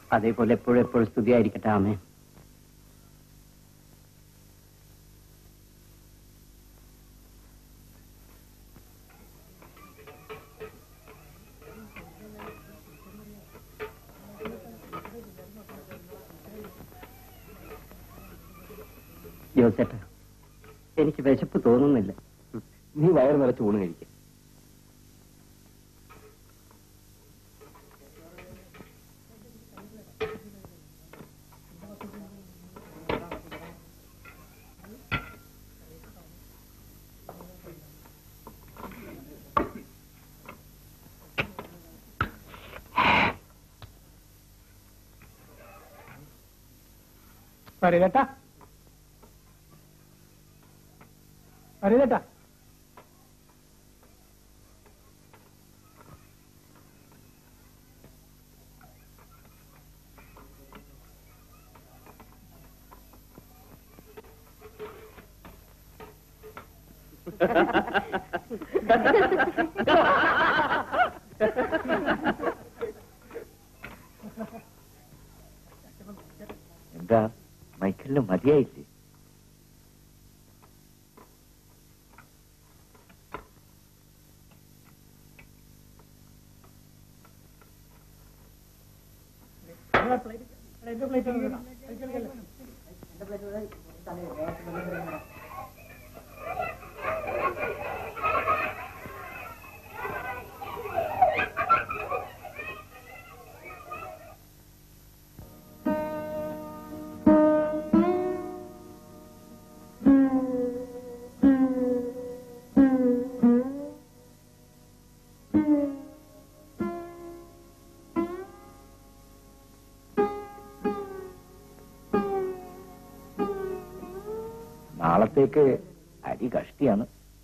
അതേപോലെ എപ്പോഴും എപ്പോഴും സ്തുതിയായിരിക്കട്ടെ ആമേ ജോസേട്ട എനിക്ക് വിശപ്പ് തോന്നുന്നില്ല നീ വയറ് നിറച്ച് ഊണ് കഴിക്കുക പരിതട്ട പരിതട്ട എന്താ മൈക്കലിന് മതിയായില്ലേ നാളത്തേക്ക് അരി കഷ്ടിയാണ്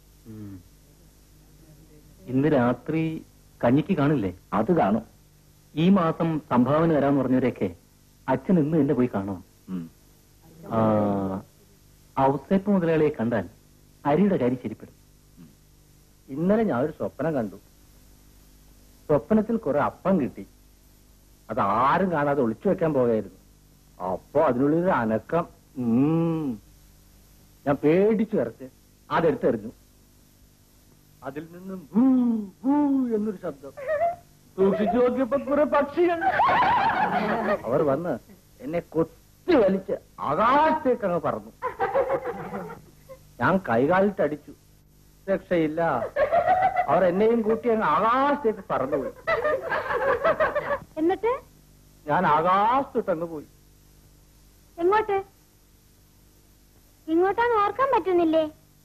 ഇന്ന് രാത്രി കഞ്ഞിക്ക് കാണില്ലേ അത് കാണും ഈ മാസം സംഭാവന തരാന്ന് പറഞ്ഞവരെയൊക്കെ അച്ഛൻ ഇന്ന് തന്നെ പോയി കാണണം ഉം. ആ, ഔസേപ്പ് മുതലാളിയെ കണ്ടാൽ അരിയുടെ കാര്യം ശരിപ്പെടും ഇന്നലെ ഞാൻ ഒരു സ്വപ്നം കണ്ടു സ്വപ്നത്തിൽ കുറെ അപ്പം കിട്ടി അത് ആരും കാണാതെ ഒളിച്ചു വെക്കാൻ പോയായിരുന്നു അപ്പോ അതിനുള്ളിൽ അനക്കം ഉം. ഞാൻ പേടിച്ചു വിറച്ച് അതെടുത്തെറിഞ്ഞു അതിൽ നിന്നും ഭൂ, ഭൂ എന്നൊരു ശബ്ദം സൂക്ഷിച്ചു നോക്കിയപ്പോ കുറെ പക്ഷികൾ അവർ വന്ന് എന്നെ കൊത്തി വലിച്ച് ആകാശത്തേക്ക് അങ്ങ് പറന്നു ഞാൻ കൈകാലിട്ടടിച്ചു രക്ഷയില്ല അവർ എന്നെയും കൂട്ടി അങ്ങ് ആകാശത്തേക്ക് പറന്നുപോയി എന്നിട്ട് ഞാൻ ആകാശത്തോട്ടങ്ങ് പോയി എങ്ങോട്ട് ഇങ്ങോട്ടാന്ന് ഓർക്കാൻ പറ്റുന്നില്ലേ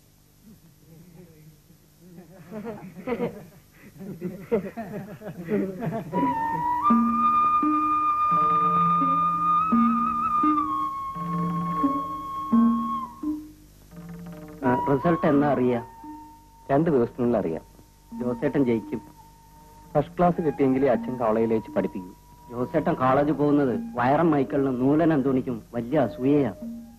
റിസൾട്ട് എന്നാ അറിയാ രണ്ട് ദിവസത്തിനുള്ളിൽ അറിയാം ജോസേട്ടൻ ജയിക്കും ഫസ്റ്റ് ക്ലാസ് കിട്ടിയെങ്കിലേ അച്ഛൻ കോളേജിൽ വെച്ച് പഠിപ്പിക്കൂ ജോസേട്ടൻ കോളേജിൽ പോകുന്നത് വയറം മൈക്കിളിനും നൂലൻ അന്തോണിക്കും വലിയ അസൂയയാ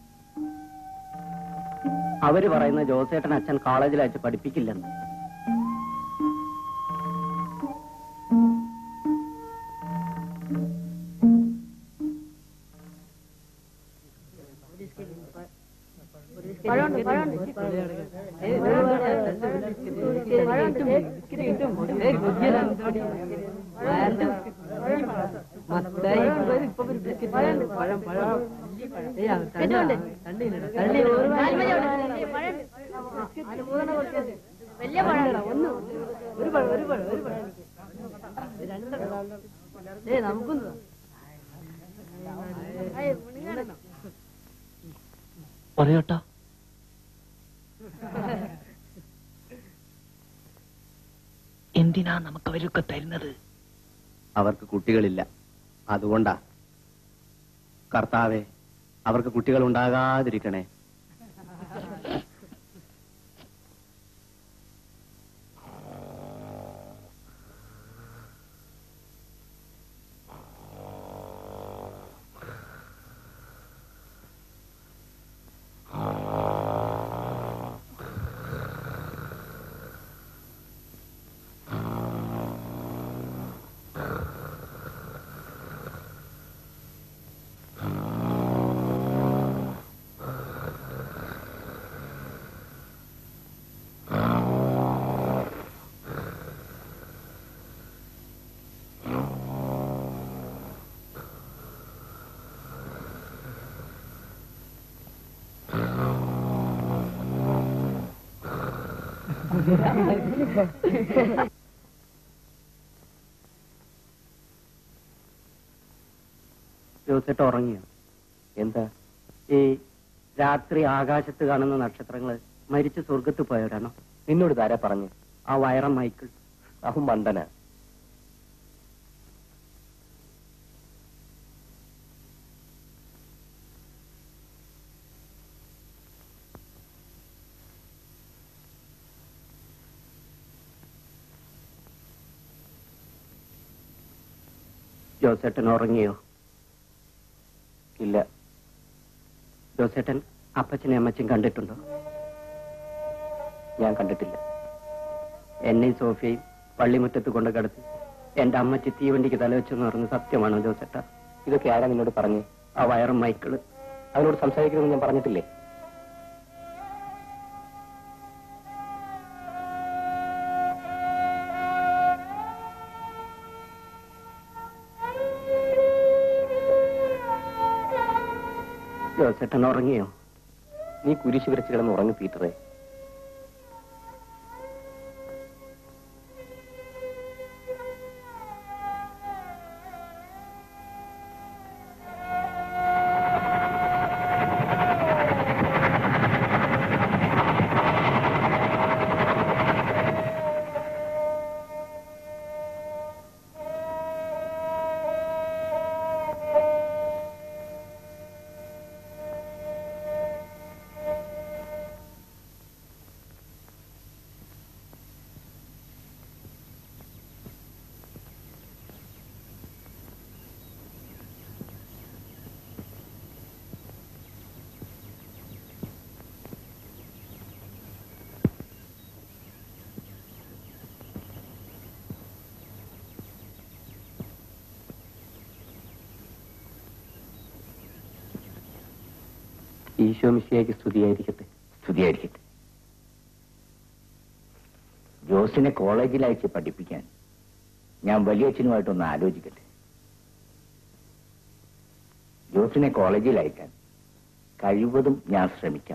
അവര് പറയുന്ന ജോസേട്ടൻ അച്ഛൻ കോളേജിൽ അയച്ച് പഠിപ്പിക്കില്ലെന്ന് പറയട്ടാ എന്തിനാ നമുക്ക് അവരൊക്കെ തരുന്നത് അവർക്ക് കുട്ടികളില്ല അതുകൊണ്ടാ കർത്താവെ അവർക്ക് കുട്ടികൾ ഉണ്ടാകാതിരിക്കണേ ജോസേട്ട് ഉറങ്ങിയോ എന്താ ഈ രാത്രി ആകാശത്ത് കാണുന്ന നക്ഷത്രങ്ങള് മരിച്ച് സ്വർഗത്ത് പോയവരാണോ നിന്നോട് ഇതാരാ പറഞ്ഞു ആ വയറം മൈക്കിൾ അവൻ മണ്ടന ജോസേട്ടൻ ഉറങ്ങിയോ ഇല്ല ജോസേട്ടൻ അപ്പച്ചനെ അമ്മച്ചും കണ്ടിട്ടുണ്ടോ ഞാൻ കണ്ടിട്ടില്ല എന്നെയും സോഫിയയും പള്ളിമുറ്റത്ത് കൊണ്ട് കിടത്തി എന്റെ അമ്മച്ചി തീവണ്ടിക്ക് തലവെച്ചെന്ന് പറഞ്ഞ് സത്യമാണോ ജോസേട്ട ഇതൊക്കെ ആരാ നിന്നോട് പറഞ്ഞു ആ വയറും മൈക്കിള് അവനോട് സംസാരിക്കണമെന്ന് ഞാൻ പറഞ്ഞിട്ടില്ലേ ജോസേട്ടൻ ഉറങ്ങിയോ നീ കുരിശ് വിരച്ച് കിടന്ന് ഉറങ്ങി പീറ്ററെ ഈശോ മിശിയാക്കി സ്തുതിയായിരിക്കട്ടെ സ്തുതിയായിരിക്കട്ടെ ജോസിനെ കോളേജിൽ അയച്ച് പഠിപ്പിക്കാൻ ഞാൻ വലിയച്ഛനുമായിട്ടൊന്ന് ആലോചിക്കട്ടെ ജോസിനെ കോളേജിൽ അയക്കാൻ കഴിവതും ഞാൻ ശ്രമിക്കാം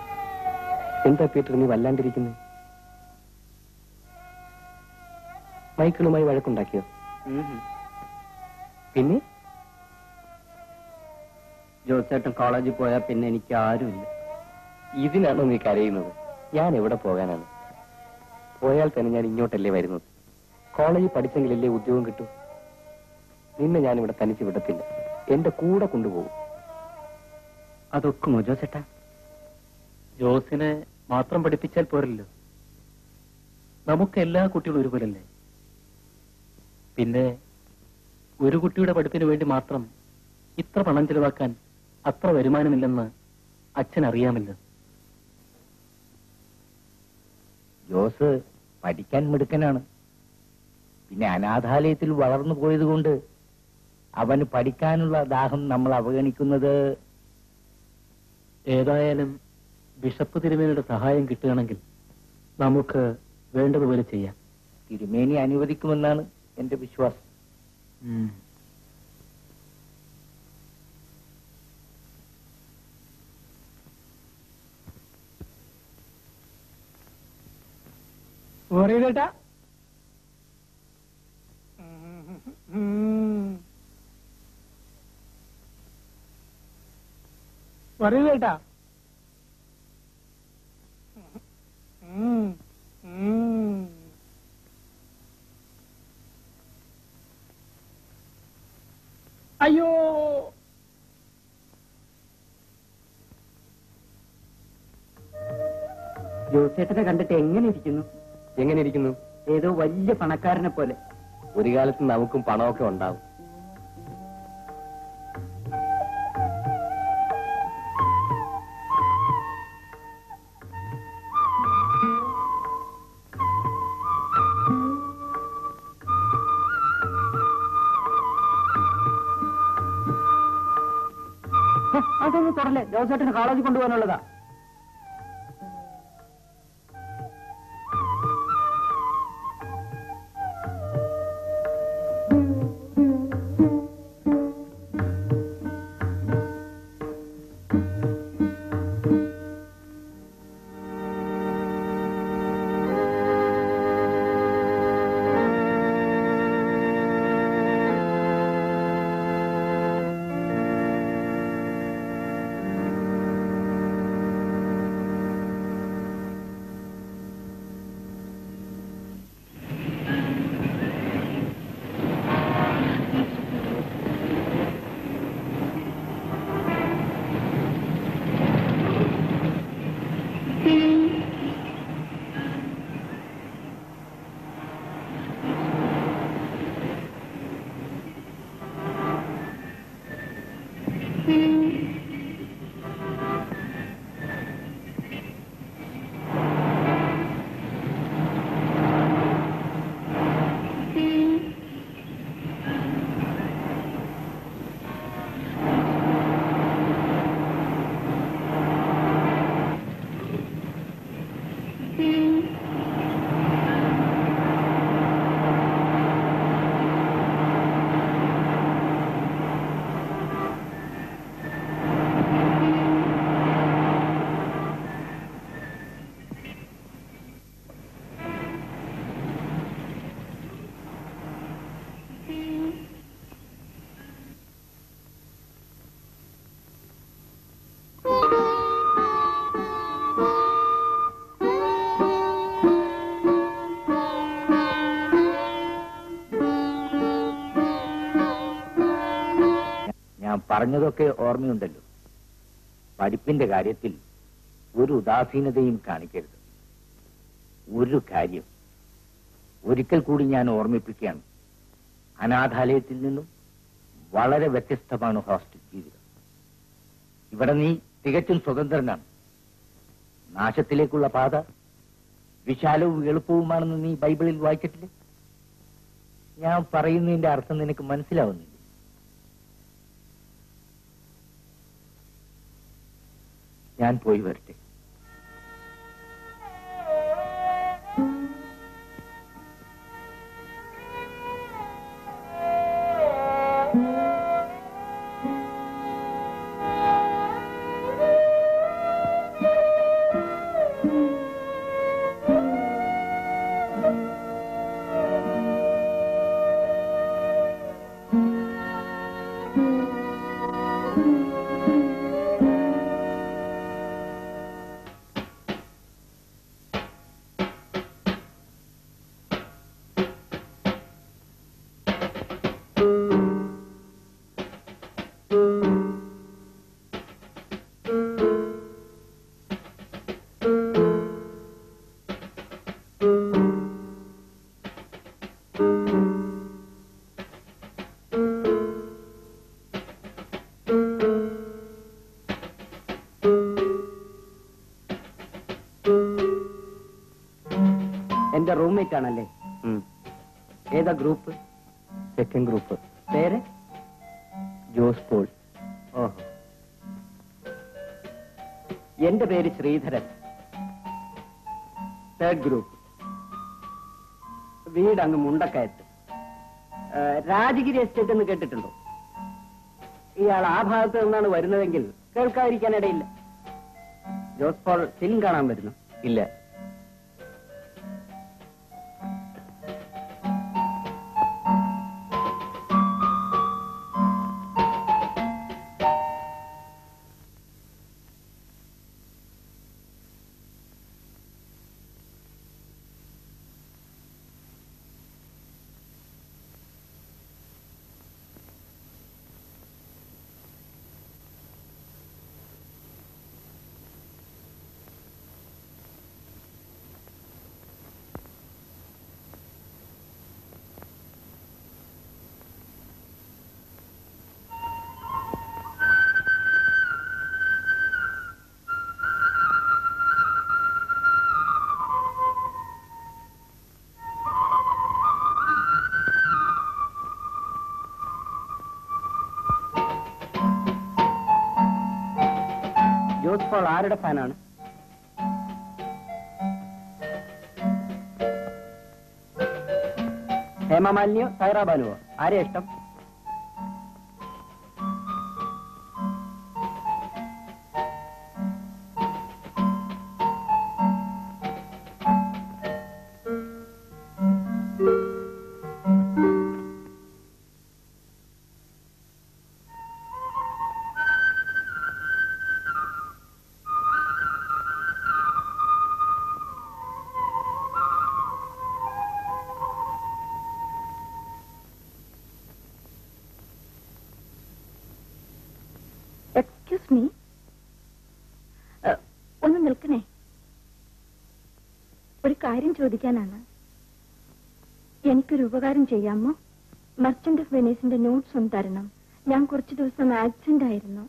എന്താ പീറ്റർ നീ വല്ലാണ്ടിരിക്കുന്നത് മൈക്കിളുമായി വഴക്കുണ്ടാക്കിയോ പിന്നെ ജോസേട്ടൻ കോളേജിൽ പോയാൽ പിന്നെ എനിക്ക് ആരുമില്ല ഇതിനാണോ നീ കരയുന്നത് ഞാൻ എവിടെ പോകാനാണ് പോയാൽ തന്നെ ഞാൻ ഇങ്ങോട്ടല്ലേ വരുന്നത് കോളേജിൽ പഠിച്ചെങ്കിലല്ലേ ഉദ്യോഗം കിട്ടൂ നിന്നെ ഞാൻ ഇവിടെ തനിച്ച് വിടത്തില്ല എന്റെ കൂടെ കൊണ്ടുപോകും അതൊക്കുമോ ജോസേട്ടാ ജോസിനെ മാത്രം പഠിപ്പിച്ചാൽ പോരല്ലോ നമുക്ക് എല്ലാ കുട്ടികളും ഒരുപോലല്ലേ പിന്നെ ഒരു കുട്ടിയുടെ പഠിപ്പിന് വേണ്ടി മാത്രം ഇത്ര പണം ചെലവാക്കാൻ അത്ര വരുമാനമില്ലെന്ന് അച്ഛൻ അറിയാമല്ലോ ജോസ് പഠിക്കാൻ മിടുക്കനാണ് പിന്നെ അനാഥാലയത്തിൽ വളർന്നു പോയതുകൊണ്ട് അവന് പഠിക്കാനുള്ള ദാഹം നമ്മൾ അവഗണിക്കുന്നത് ഏതായാലും ബിഷപ്പ് തിരുമേനിയുടെ സഹായം കിട്ടുകയാണെങ്കിൽ നമുക്ക് വേണ്ടതുപോലെ ചെയ്യാം തിരുമേനി അനുവദിക്കുമെന്നാണ് എന്റെ വിശ്വാസം പറയൂലേട്ടാ പറയൂലേട്ടാ അയ്യോ ജോസേട്ടനെ കണ്ടിട്ട് എങ്ങനെ ഇരിക്കുന്നു എങ്ങനെ ഇരിക്കുന്നു ഏതോ വലിയ പണക്കാരനെ പോലെ ഒരു കാലത്ത് നമുക്കും പണമൊക്കെ ഉണ്ടാവും ഹ, അതൊന്ന് തുറല്ലേ ജോസേട്ടന് കോളേജിൽ കൊണ്ടുപോകാനുള്ളതാ ഞാൻ പറഞ്ഞതൊക്കെ ഓർമ്മയുണ്ടല്ലോ പഠിപ്പിന്റെ കാര്യത്തിൽ ഒരു ഉദാസീനതയും കാണിക്കരുത് ഒരു കാര്യം ഒരിക്കൽ കൂടി ഞാൻ ഓർമ്മിപ്പിക്കുകയാണ് അനാഥാലയത്തിൽ നിന്നും വളരെ വ്യത്യസ്തമാണ് ഹോസ്റ്റൽ ജീവിതം ഇവിടെ നീ തികച്ചും സ്വതന്ത്രനാണ് നാശത്തിലേക്കുള്ള പാത വിശാലവും എളുപ്പവുമാണെന്ന് നീ ബൈബിളിൽ വായിച്ചിട്ടില്ലേ ഞാൻ പറയുന്നതിന്റെ അർത്ഥം നിനക്ക് മനസ്സിലാവുന്നില്ല ഞാൻ പോയി വരട്ടെ എന്റെ റൂംമേറ്റ് ആണല്ലേ ഏതാ ഗ്രൂപ്പ് സെക്കൻഡ് ഗ്രൂപ്പ് പേര് ജോസ് പോൾ ഓഹോ എന്റെ പേര് ശ്രീധരൻ തേർഡ് ഗ്രൂപ്പ് വീട് അങ്ങ് മുണ്ടക്കയത്ത് ആ, രാജഗിരി എസ്റ്റേറ്റ് എന്ന് കേട്ടിട്ടുണ്ടോ ഇയാൾ ആ ഭാഗത്ത് നിന്നാണ് വരുന്നതെങ്കിൽ കേൾക്കാതിരിക്കാനിടയില്ല ജോസ് പോൾ ഫിലിം കാണാൻ വരുന്നു ഇല്ല ജോസ് പോൾ ആരുടെ ഫാനാണ് ഹേമമാലിനിയോ സൈറാബാനുവോ ആരെയാ ഇഷ്ടം എക്സ്ക്യൂസ് മീ ഒന്ന് നിൽക്കണേ ഒരു കാര്യം ചോദിക്കാനാണ് എനിക്കൊരു ഉപകാരം ചെയ്യാമോ മർച്ചന്റ് ഓഫ് വെനീസിന്റെ നോട്ട്സ് ഒന്ന് തരണം ഞാൻ കുറച്ചു ദിവസം ആക്സിഡന്റ് ആയിരുന്നു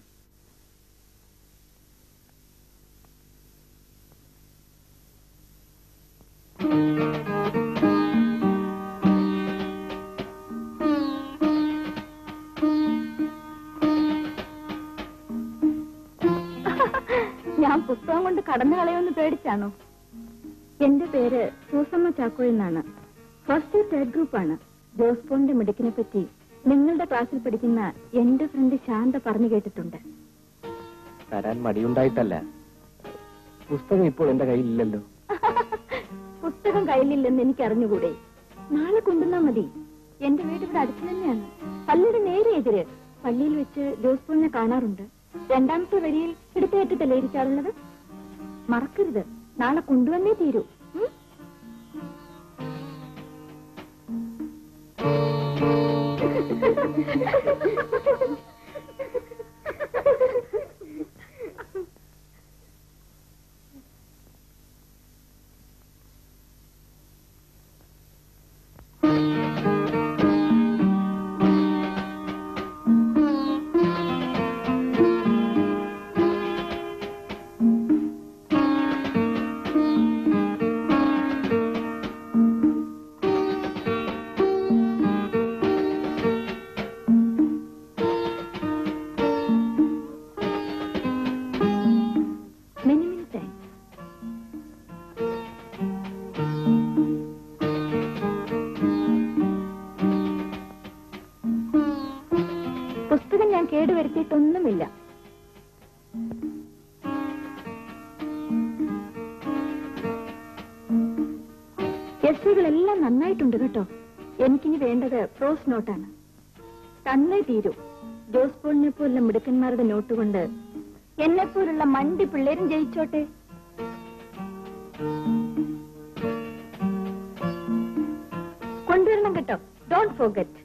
ഞാൻ പുസ്തകം കൊണ്ട് കടന്നു കളയുമെന്ന് പേടിച്ചാണോ എന്റെ പേര് സൂസമ്മ ചാക്കോ എന്നാണ് ഫസ്റ്റ് തേർഡ് ഗ്രൂപ്പാണ് ജോസ് പോളിന്റെ മിടുക്കിനെ പറ്റി നിങ്ങളുടെ ക്ലാസ്സിൽ പഠിക്കുന്ന എന്റെ ഫ്രണ്ട് ശാന്ത പറഞ്ഞു കേട്ടിട്ടുണ്ട് തരാൻ മടിയുണ്ടായിട്ടല്ല പുസ്തകം ഇപ്പോൾ എന്റെ കയ്യിലില്ലല്ലോ പുസ്തകം കയ്യിലില്ലെന്ന് എനിക്ക് അറിഞ്ഞുകൂടെ നാളെ കൊണ്ടുവന്നാ മതി എന്റെ വീട് ഇവിടെ അടുത്ത് തന്നെയാണ് പള്ളിയുടെ നേരെ എതിര് പള്ളിയിൽ വെച്ച് ജോസ് പോളിനെ കാണാറുണ്ട് രണ്ടാമത്തെ വരിയിൽ ഇടത്തേറ്റത്തല്ലേ ഇരിക്കാറുള്ളത് മറക്കരുത് നാളെ കൊണ്ടുവന്നേ തീരൂ ഉം? Many, many thanks. പുസ്തകം ഞാൻ കേടുവരുത്തിയിട്ടൊന്നുമില്ല എസ്സുകളെല്ലാം നന്നായിട്ടുണ്ട് കേട്ടോ എനിക്കിനി വേണ്ടത് പ്രോസ് നോട്ടാണ് തന്നേ തീരൂ ജോസ് പോളിനെ പോലുള്ള മിടുക്കന്മാരുടെ നോട്ട് കൊണ്ട് എന്നെ പോലുള്ള മണ്ടി പിള്ളേരും ജയിച്ചോട്ടെ കൊണ്ടുവരണം കേട്ടോ ഡോണ്ട് ഫോർഗറ്റ്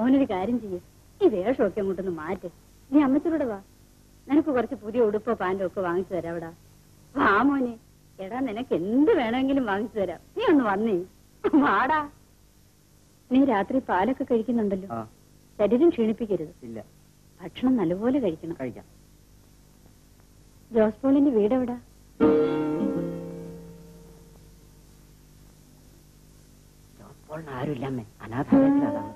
മോനൊരു കാര്യം ചെയ്യ് ഈ വേഷമൊക്കെ അങ്ങോട്ടൊന്ന് മാറ്റ് നീ അമ്മച്ചൂടെ വാ നിനക്ക് കുറച്ച് പുതിയ ഉടുപ്പോ പാൻറ്റോ ഒക്കെ വാങ്ങിച്ചു തരാം അവിടെ വാ മോനെ എടാ നിനക്ക് എന്ത് വേണമെങ്കിലും വാങ്ങിച്ചു തരാം നീ ഒന്ന് വന്നേ വാടാ നീ രാത്രി പാലൊക്കെ കഴിക്കുന്നുണ്ടല്ലോ ആ ശരീരം ക്ഷീണിപ്പിക്കരുത് ഇല്ല ഭക്ഷണം നല്ലപോലെ കഴിക്കണം കഴിക്കാം ജോസ് പോളിന്റെ വീട് എവിടാ ജോസ്പോളിന് ആരുമില്ല അമ്മേ അനാഥാലയത്തിലാണ്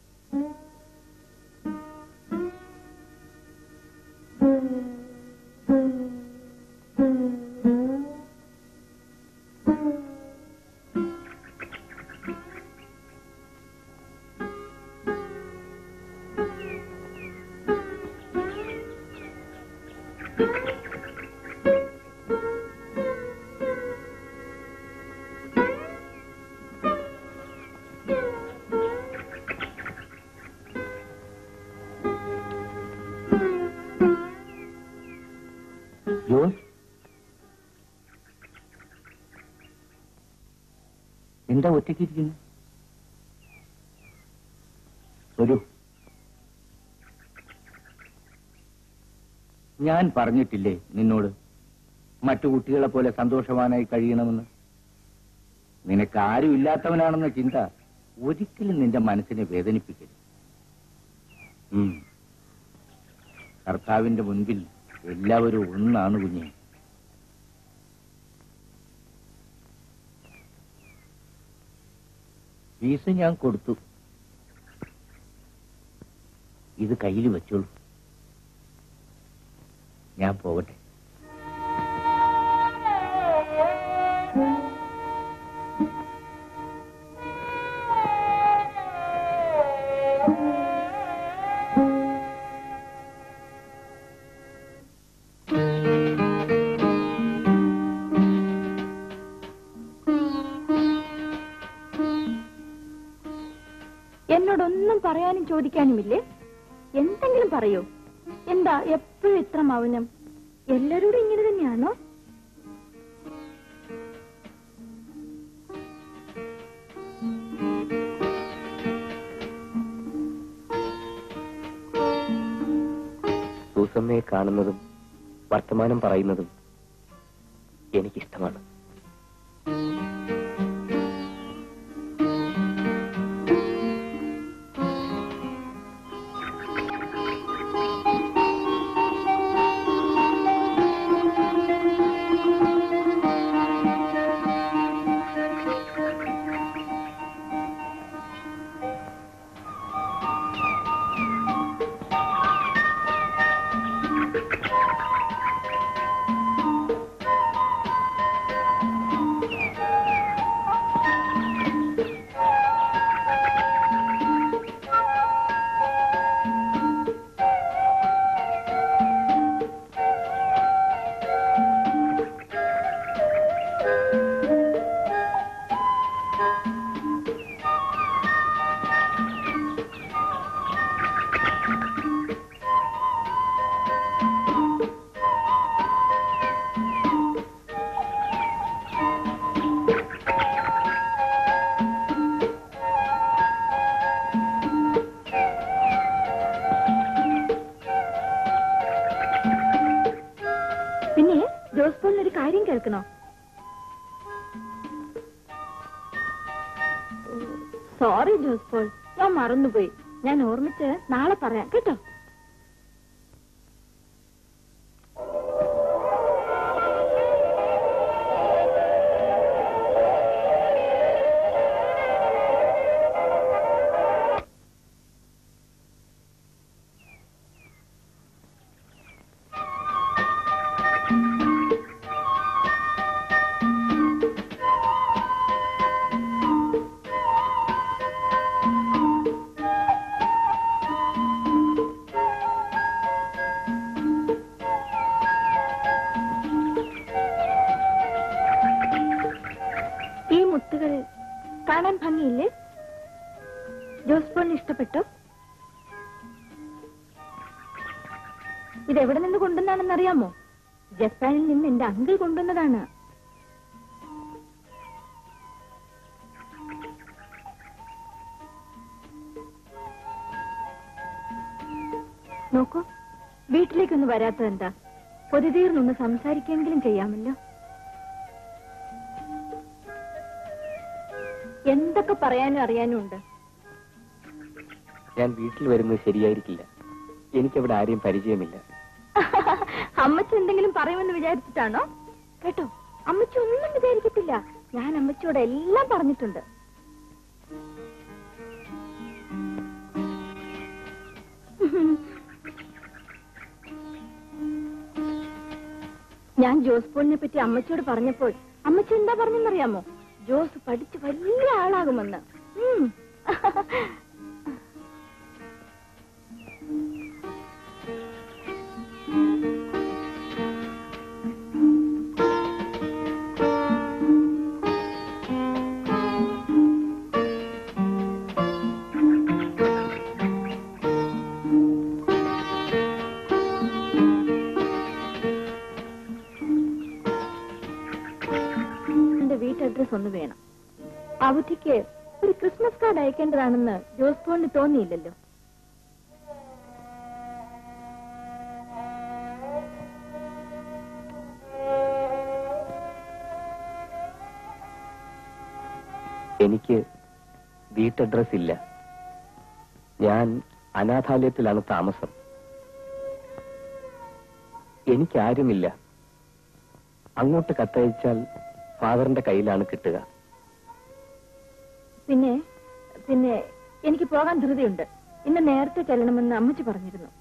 ജോസ് എന്താ ഒറ്റയ്ക്കിരിക്കുന്നു ഒരു ഞാൻ പറഞ്ഞിട്ടില്ലേ നിന്നോട് മറ്റു കുട്ടികളെ പോലെ സന്തോഷവാനായി കഴിയണമെന്ന് നിനക്ക് ആരും ഇല്ലാത്തവനാണെന്ന ചിന്ത ഒരിക്കലും നിന്റെ മനസ്സിനെ വേദനിപ്പിക്കരുത് ഉം. കർത്താവിന്റെ മുൻപിൽ എല്ലാവരും ഒന്നാണ് കുഞ്ഞെ ഫീസ് ഞാൻ കൊടുത്തു ഇത് കയ്യിൽ വെച്ചോളൂ ഞാൻ പോകട്ടെ എന്നോടൊന്നും പറയാനും ചോദിക്കാനുമില്ലേ എന്തെങ്കിലും പറയൂ എന്താ എപ്പോഴും ഇത്ര മൗനം എല്ലാരോടും ഇങ്ങനെ തന്നെയാണോ സൂസമ്മയെ കാണുന്നതും വർത്തമാനം പറയുന്നതും എനിക്കിഷ്ടമാണ് പിന്നെ ജോസ് പോളിന് ഒരു കാര്യം കേൾക്കണോ സോറി ജോസ് പോൾ ഞാൻ മറന്നുപോയി ഞാൻ ഓർമ്മിച്ച് നാളെ പറയാം കേട്ടോ ഈ മുത്തുകൾ കാണാൻ ഭംഗിയില്ലേ ജോസ് പോളിന് ഇഷ്ടപ്പെട്ടോ ഇത് എവിടെ നിന്ന് കൊണ്ടുവന്നാണെന്ന് അറിയാമോ ജപ്പാനിൽ നിന്ന് എന്റെ അങ്കിൾ കൊണ്ടുവന്നതാണ് നോക്കൂ വീട്ടിലേക്കൊന്ന് വരാത്തത് എന്താ പൊതുതീർന്നൊന്ന് സംസാരിക്കെങ്കിലും ചെയ്യാമല്ലോ എന്തൊക്കെ പറയാനും അറിയാനും ഉണ്ട് ഞാൻ വീട്ടിൽ വരുന്നത് ശരിയായിരിക്കില്ല എനിക്കവിടെ ആരെയും പരിചയമില്ല അമ്മച്ചി എന്തെങ്കിലും പറയുമെന്ന് വിചാരിച്ചിട്ടാണോ കേട്ടോ അമ്മച്ചി ഒന്നും വിചാരിക്കത്തില്ല ഞാൻ അമ്മച്ചിയോട് എല്ലാം പറഞ്ഞിട്ടുണ്ട് ഞാൻ ജോസ് പോളിനെ പറ്റി അമ്മച്ചിയോട് പറഞ്ഞപ്പോൾ അമ്മച്ചി എന്താ പറഞ്ഞെന്നറിയാമോ ജോസ് പഠിച്ച് വലിയ ആളാകുമെന്ന് ഉം. എന്റെ വീട്ട് അഡ്രസ് ഒന്ന് വേണം അവധിക്ക് ഒരു ക്രിസ്മസ് കാർഡ് അയക്കേണ്ടതാണെന്ന് ജോസ് പോളിന് തോന്നിയില്ലല്ലോ എനിക്ക് വീട്ടഡ്രസ് ഇല്ല ഞാൻ അനാഥാലയത്തിലാണ് താമസം എനിക്കാരുമില്ല അങ്ങോട്ട് കത്തയച്ചാൽ ഫാദറിന്റെ കയ്യിലാണ് കിട്ടുക പിന്നെ പിന്നെ എനിക്ക് പോകാൻ ധൃതിയുണ്ട് ഇന്ന് നേരത്തെ ചെല്ലണമെന്ന് അമ്മച്ചി പറഞ്ഞിരുന്നു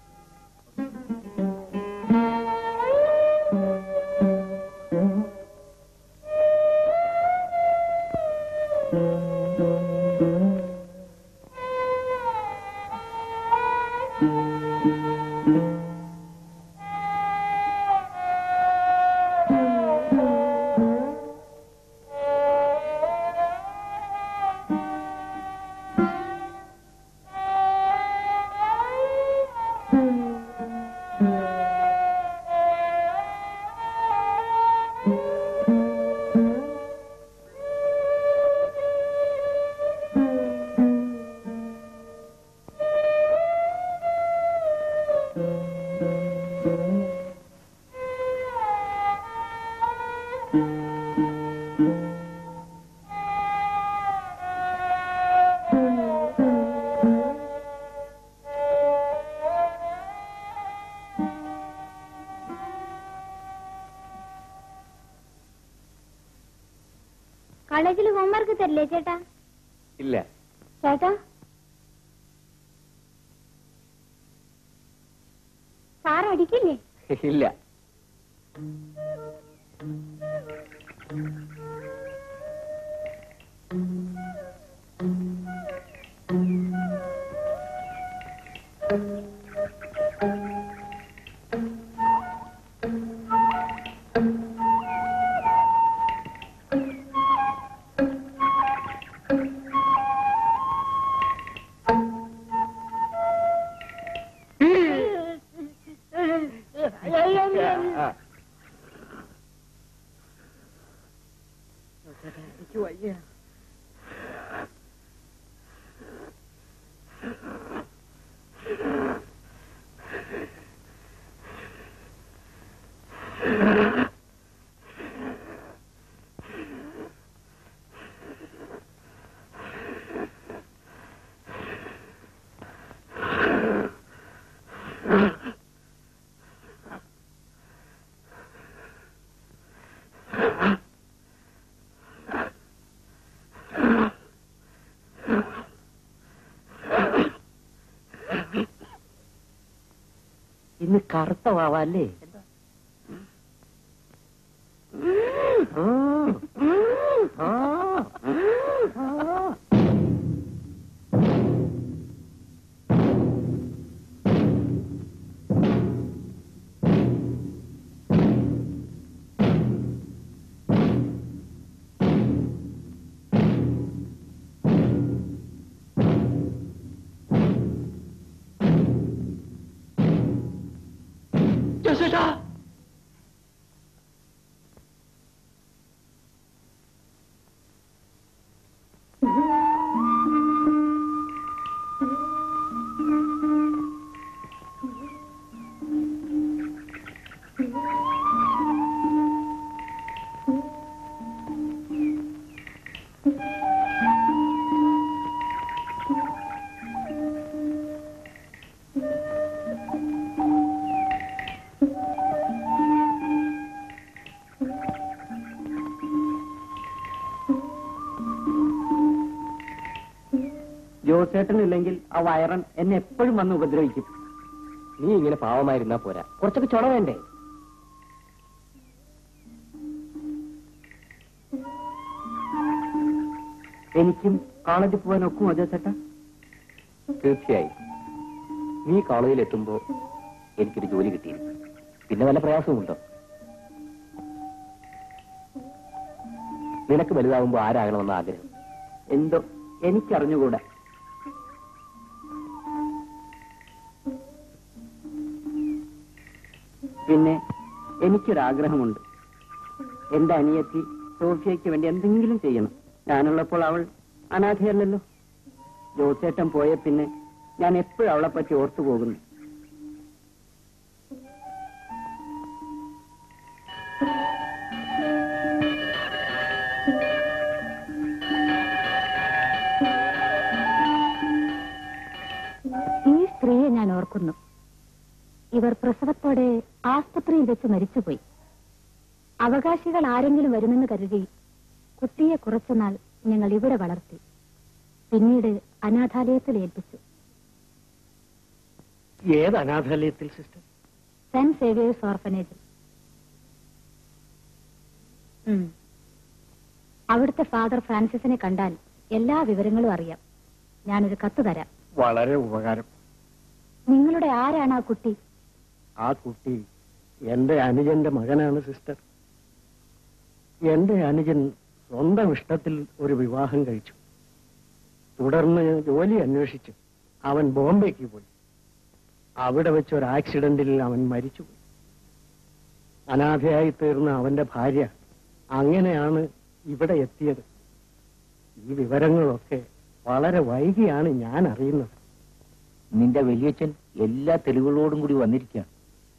കോളേജിൽ ഹോംവർക്ക് തരില്ലേ ചേട്ടാ ഇല്ല ചേട്ടാ സാർ അടിക്കില്ലേ ഇല്ല ആ. ഇന്ന് കറുത്ത വാവല്ലേ ജോസേട്ടനില്ലെങ്കിൽ ആ വയറൻ എന്നെ എപ്പോഴും വന്ന് ഉപദ്രവിക്കും നീ ഇങ്ങനെ പാവമായിരുന്നാ പോരാ കുറച്ചൊക്കെ ചുണ വേണ്ടേ എനിക്കും കോളേജിൽ പോകാൻ ഒക്കുമോ ജോസേട്ടാ തീർച്ചയായും നീ കോളേജിൽ എത്തുമ്പോ എനിക്കൊരു ജോലി കിട്ടിയിരിക്കും പിന്നെ വല്ല പ്രയാസവുമുണ്ടോ നിനക്ക് വലുതാവുമ്പോ ആരാകണമെന്ന ആഗ്രഹം എന്തോ എനിക്കറിഞ്ഞുകൂടാ പിന്നെ എനിക്കൊരാഗ്രഹമുണ്ട് എന്റെ അനിയത്തി സോഫിയയ്ക്ക് വേണ്ടി എന്തെങ്കിലും ചെയ്യണം ഞാനുള്ളപ്പോൾ അവൾ അനാഥയല്ലല്ലോ ജോസേട്ടൻ പോയ പിന്നെ ഞാൻ എപ്പോഴും അവളെ പറ്റി ഓർത്തു പോകുന്നു ഈ സ്ത്രീയെ ഞാൻ ഓർക്കുന്നു ഇവർ പ്രസവത്തോടെ ആസ്പത്രിയിൽ വെച്ച് മരിച്ചുപോയി അവകാശികൾ ആരെങ്കിലും വരുമെന്ന് കരുതി കുട്ടിയെ കുറച്ചുനാൾ ഞങ്ങൾ ഇവിടെ വളർത്തി പിന്നീട് അനാഥാലയത്തിൽ ഏൽപ്പിച്ചു ഏത് അനാഥാലയത്തിൽ സിസ്റ്റർ സെന്റ് സേവിയേഴ്സ് ഓർഫനേജിൽ ഉം. അവിടുത്തെ ഫാദർ ഫ്രാൻസിസിനെ കണ്ടാൽ എല്ലാ വിവരങ്ങളും അറിയാം ഞാനൊരു കത്ത് തരാം വളരെ ഉപകാരം നിങ്ങളുടെ ആരാണ് ആ കുട്ടി ആ കുട്ടി എന്റെ അനുജന്റെ മകനാണ് സിസ്റ്റർ എന്റെ അനുജൻ സ്വന്തം ഇഷ്ടത്തിൽ ഒരു വിവാഹം കഴിച്ചു തുടർന്ന് ജോലി അന്വേഷിച്ചു അവൻ ബോംബെക്ക് പോയി അവിടെ വെച്ച് ഒരു ആക്സിഡന്റിൽ അവൻ മരിച്ചുപോയി അനാഥയായി തീർന്ന അവന്റെ ഭാര്യ അങ്ങനെയാണ് ഇവിടെ എത്തിയത് ഈ വിവരങ്ങളൊക്കെ വളരെ വൈകിയാണ് ഞാൻ അറിയുന്നത് നിന്റെ വലിയച്ഛൻ എല്ലാ തെളിവുകളോടും കൂടി വന്നിരിക്കുകയാണ്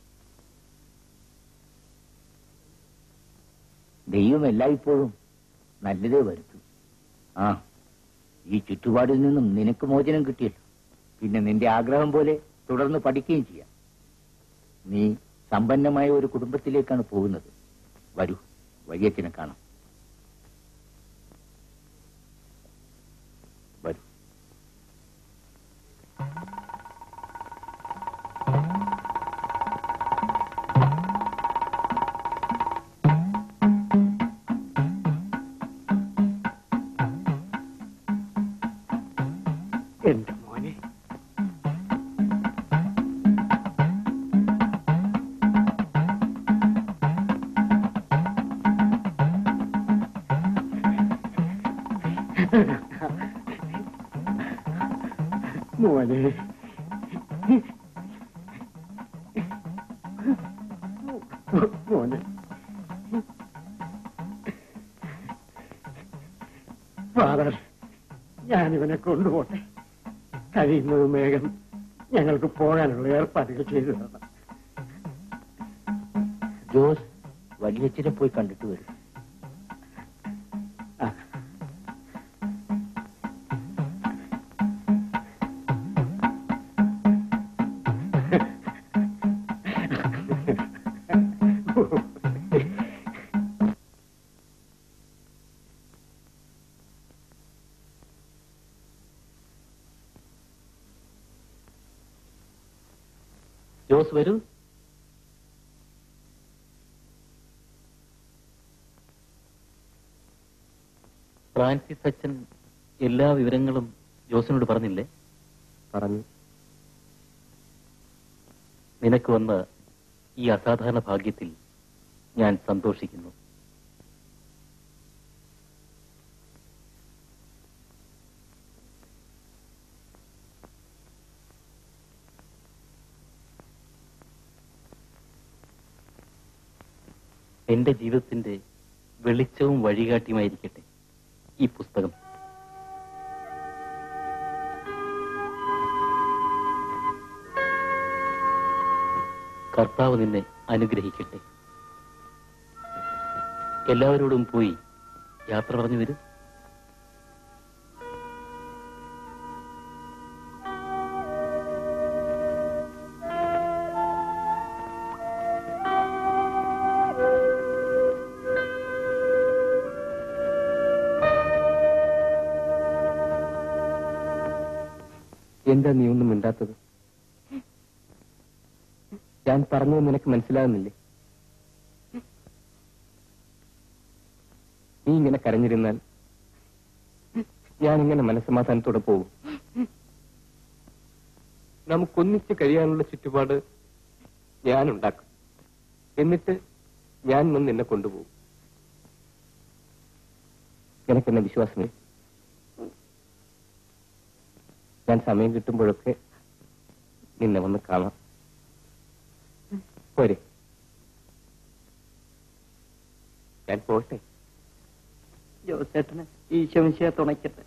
ദൈവം എല്ലായ്പ്പോഴും നല്ലതേ വരുത്തൂ ആ ഈ ചുറ്റുപാടിൽ നിന്നും നിനക്ക് മോചനം കിട്ടിയല്ലോ പിന്നെ നിന്റെ ആഗ്രഹം പോലെ തുടർന്ന് പഠിക്കുകയും ചെയ്യാം നീ സമ്പന്നമായ ഒരു കുടുംബത്തിലേക്കാണ് പോകുന്നത് വരൂ വലിയച്ഛനെ കാണാം വരൂ എന്റെ മോനെ മോനെ മോനെ ഫാദർ ഞാനിവനെ കൊണ്ടുപോട്ടെ കഴിയുന്നതും വേഗം ഞങ്ങൾക്ക് പോകാനുള്ള ഏർപ്പാടുകൾ ചെയ്തു തരണം ജോസ് വലിയച്ഛനെ പോയി കണ്ടിട്ട് വരും ആ. ജോസ് വരൂ ഫ്രാൻസിസ് അച്ഛൻ എല്ലാ വിവരങ്ങളും ജോസിനോട് പറഞ്ഞില്ലേ പറഞ്ഞു നിനക്ക് വന്ന ഈ അസാധാരണ ഭാഗ്യത്തിൽ ഞാൻ സന്തോഷിക്കുന്നു എന്റെ ജീവിതത്തിന്റെ വെളിച്ചവും വഴികാട്ടിയുമായിരിക്കട്ടെ ഈ പുസ്തകം കർത്താവ് നിന്നെ അനുഗ്രഹിക്കട്ടെ എല്ലാവരോടും പോയി യാത്ര പറഞ്ഞു വരും എന്താ നീ ഒന്നും മിണ്ടാത്തത് ഞാൻ പറഞ്ഞത് നിനക്ക് മനസ്സിലാകുന്നില്ലേ നീ ഇങ്ങനെ കരഞ്ഞിരുന്നാൽ ഞാൻ ഇങ്ങനെ മനസ്സമാധാനത്തോടെ പോകും നമുക്കൊന്നിച്ച് കഴിയാനുള്ള ചുറ്റുപാട് ഞാൻ ഉണ്ടാക്കും എന്നിട്ട് ഞാൻ വന്ന് നിന്നെ കൊണ്ടുപോകും നിനക്കെന്നെ വിശ്വാസമേ ഞാൻ സമയം കിട്ടുമ്പോഴൊക്കെ നിന്നെ വന്ന് കാണാം പോരെ ഞാൻ പോട്ടെ ജോസേട്ടന് ഈശോമിശയെ തുണയ്ക്കട്ടെ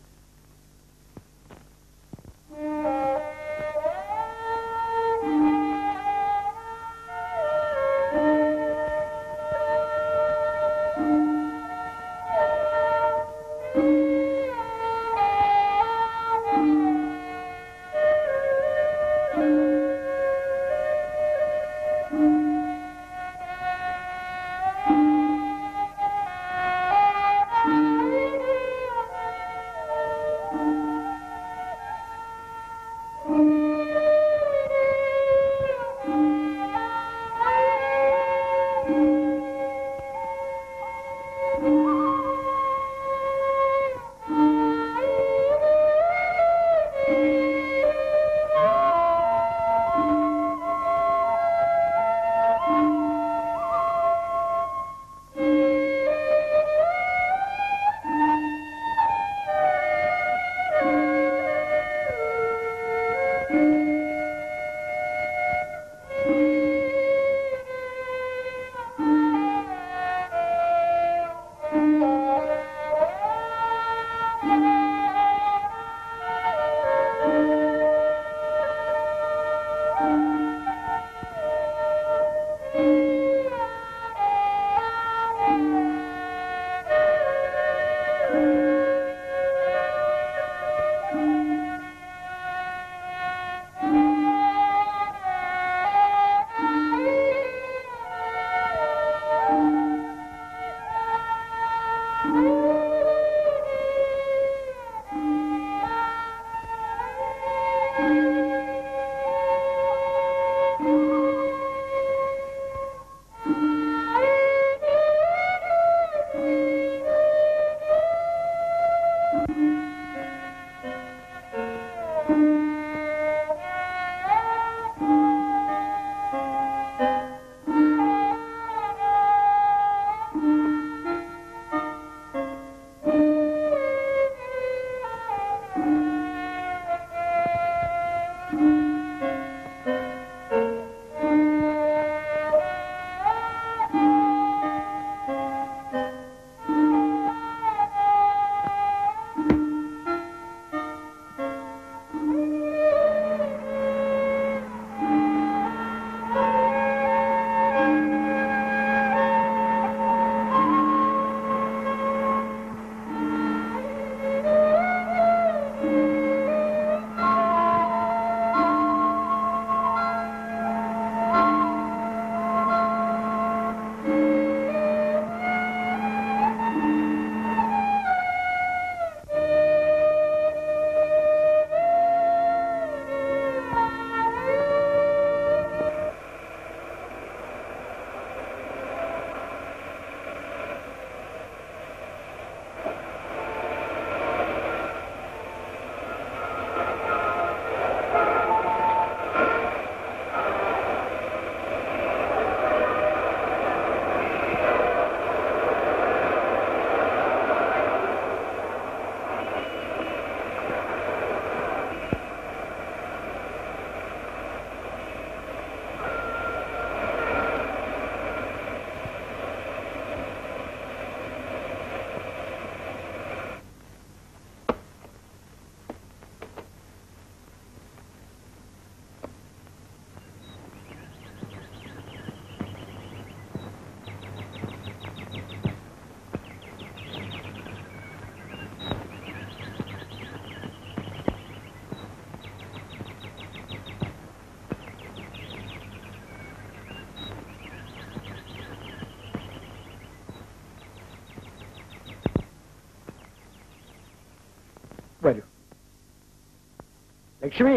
വരൂ ലക്ഷ്മി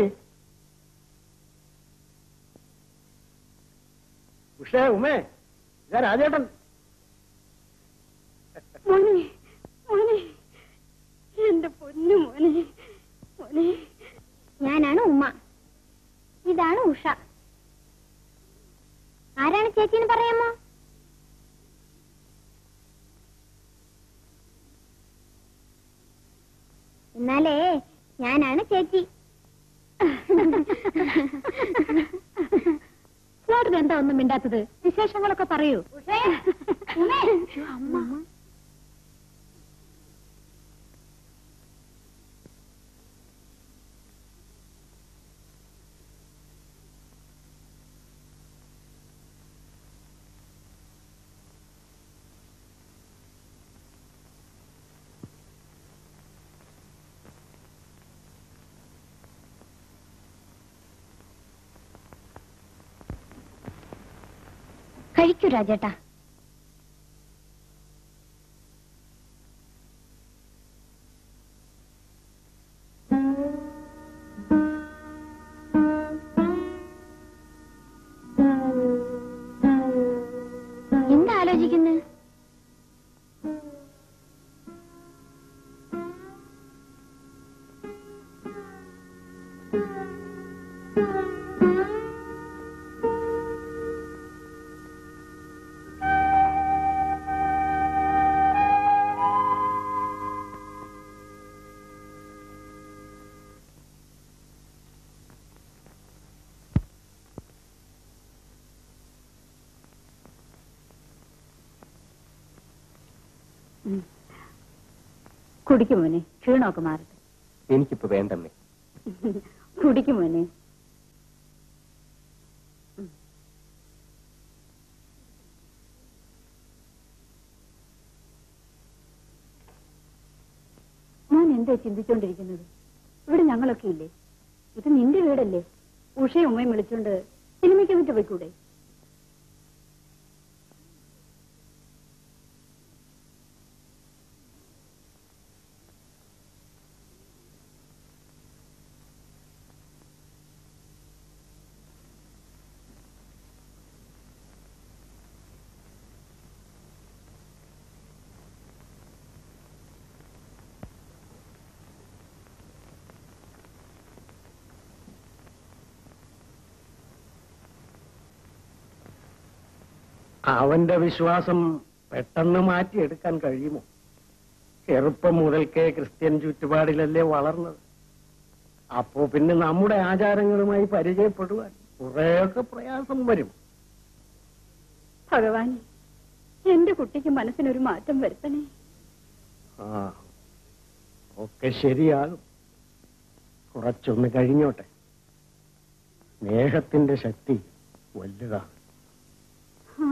ഉഷേ ഉമേ ഞാൻ രാജേട്ടൻ മോനെ മോനെ എന്റെ പൊന്നു മോനെ മോനെ ഞാനാണ് ഉമ്മ ഇതാണ് ഉഷ ആരാണ് ചേച്ചിന്ന് പറയാമോ എന്നാലേ ഞാനാണ് ചേച്ചി ചേട്ടൻ എന്താ ഒന്നും മിണ്ടാത്തത് വിശേഷങ്ങളൊക്കെ പറയൂ അമ്മ കഴിക്കൂ രാജേട്ടാ എന്താ ആലോചിക്കുന്നത് കുടിക്കും മോനെ ക്ഷീണമൊക്കെ മാറട്ടെ എനിക്കിപ്പോ വേണ്ടമ്മേ കുടിക്കും മോനെ മോൻ എന്താ ചിന്തിച്ചോണ്ടിരിക്കുന്നത് ഇവിടെ ഞങ്ങളൊക്കെ ഇല്ലേ ഇത് നിന്റെ വീടല്ലേ ഉഷയും ഉമ്മയും വിളിച്ചോണ്ട് സിനിമയ്ക്ക് വിട്ട് പോയിക്കൂടെ അവന്റെ വിശ്വാസം പെട്ടെന്ന് മാറ്റിയെടുക്കാൻ കഴിയുമോ ചെറുപ്പം മുതൽക്കേ ക്രിസ്ത്യൻ ചുറ്റുപാടിലല്ലേ വളർന്നത് അപ്പോ പിന്നെ നമ്മുടെ ആചാരങ്ങളുമായി പരിചയപ്പെടുവാൻ കുറെയൊക്കെ പ്രയാസം വരും ഭഗവാനെ എന്റെ കുട്ടിക്ക് മനസ്സിനൊരു മാറ്റം വരുത്തണേ ആ ഒക്കെ ശരിയാകും കുറച്ചൊന്ന് കഴിഞ്ഞോട്ടെ സ്നേഹത്തിന്റെ ശക്തി വലുതാണ് ആ.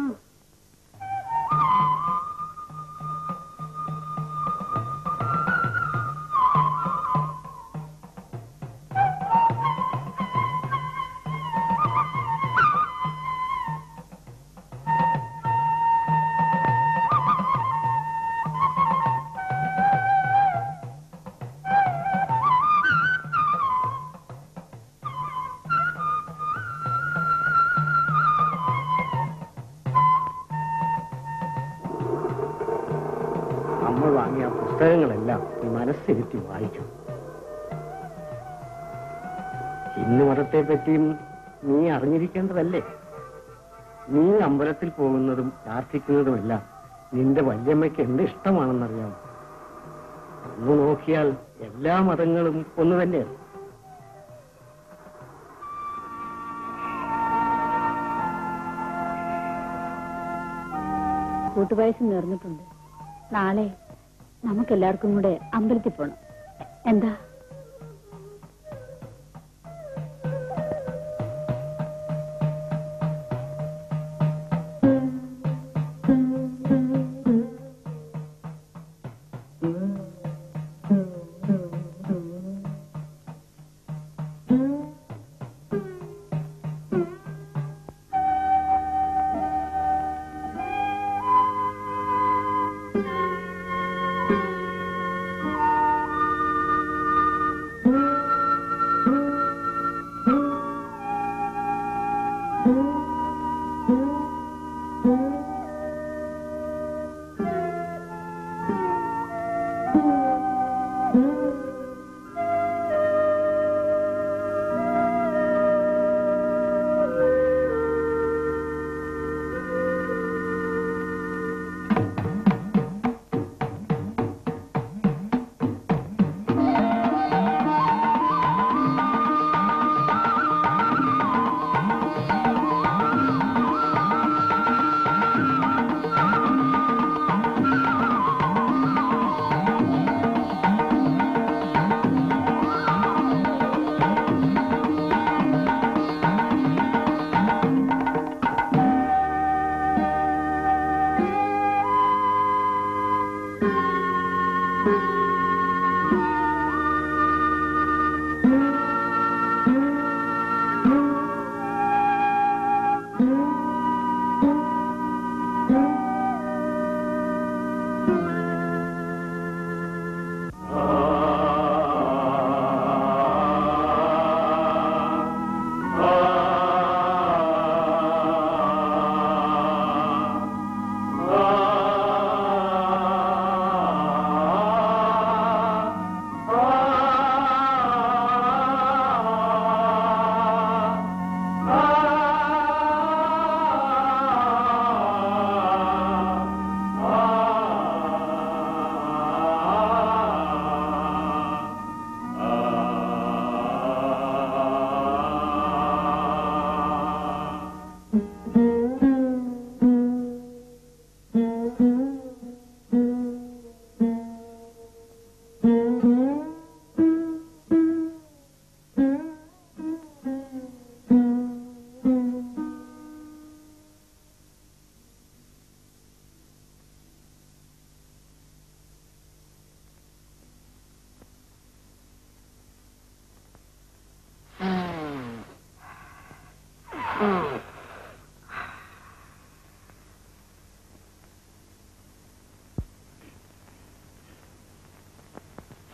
നമ്മൾ വാങ്ങിയ പുസ്തകങ്ങളെല്ലാം നീ മനസ്സിരുത്തി വായിക്കും ഹിന്ദു മതത്തെ പറ്റിയും നീ അറിഞ്ഞിരിക്കേണ്ടതല്ലേ നീ അമ്പലത്തിൽ പോകുന്നതും പ്രാർത്ഥിക്കുന്നതുമെല്ലാം നിന്റെ വല്യമ്മയ്ക്ക് എന്ത് ഇഷ്ടമാണെന്നറിയാം ഒന്ന് നോക്കിയാൽ എല്ലാ മതങ്ങളും ഒന്ന് തന്നെയാണ് കൂട്ടുപായസം നേർന്നിട്ടുണ്ട് നാളെ നമുക്കെല്ലാവർക്കും കൂടെ അമ്പലത്തിൽ പോണം എന്താ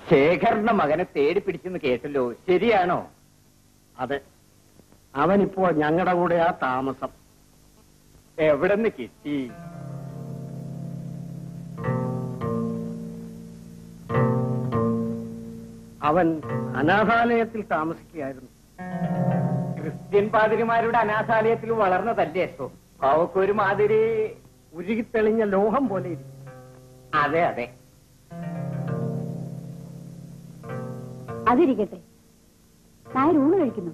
ശേഖരന്റെ മകനെ തേടി പിടിച്ചെന്ന് കേട്ടല്ലോ ശരിയാണോ അതെ അവനിപ്പോ ഞങ്ങളുടെ കൂടെയാ താമസം എവിടെ നിന്ന് കിട്ടി അവൻ അനാഥാലയത്തിൽ താമസിക്കുകയായിരുന്നു ക്രിസ്ത്യൻ പാതിരിമാരുടെ അനാഥാലയത്തിൽ വളർന്നതല്ലേ സോ അവക്കൊരു മാതിരി ഉരുകിത്തെളിഞ്ഞ ലോഹം പോലെ ഇരിക്കും അതെ അതെ അതിരിക്കട്ടെ നായർ ഊണ് കഴിക്കുന്നു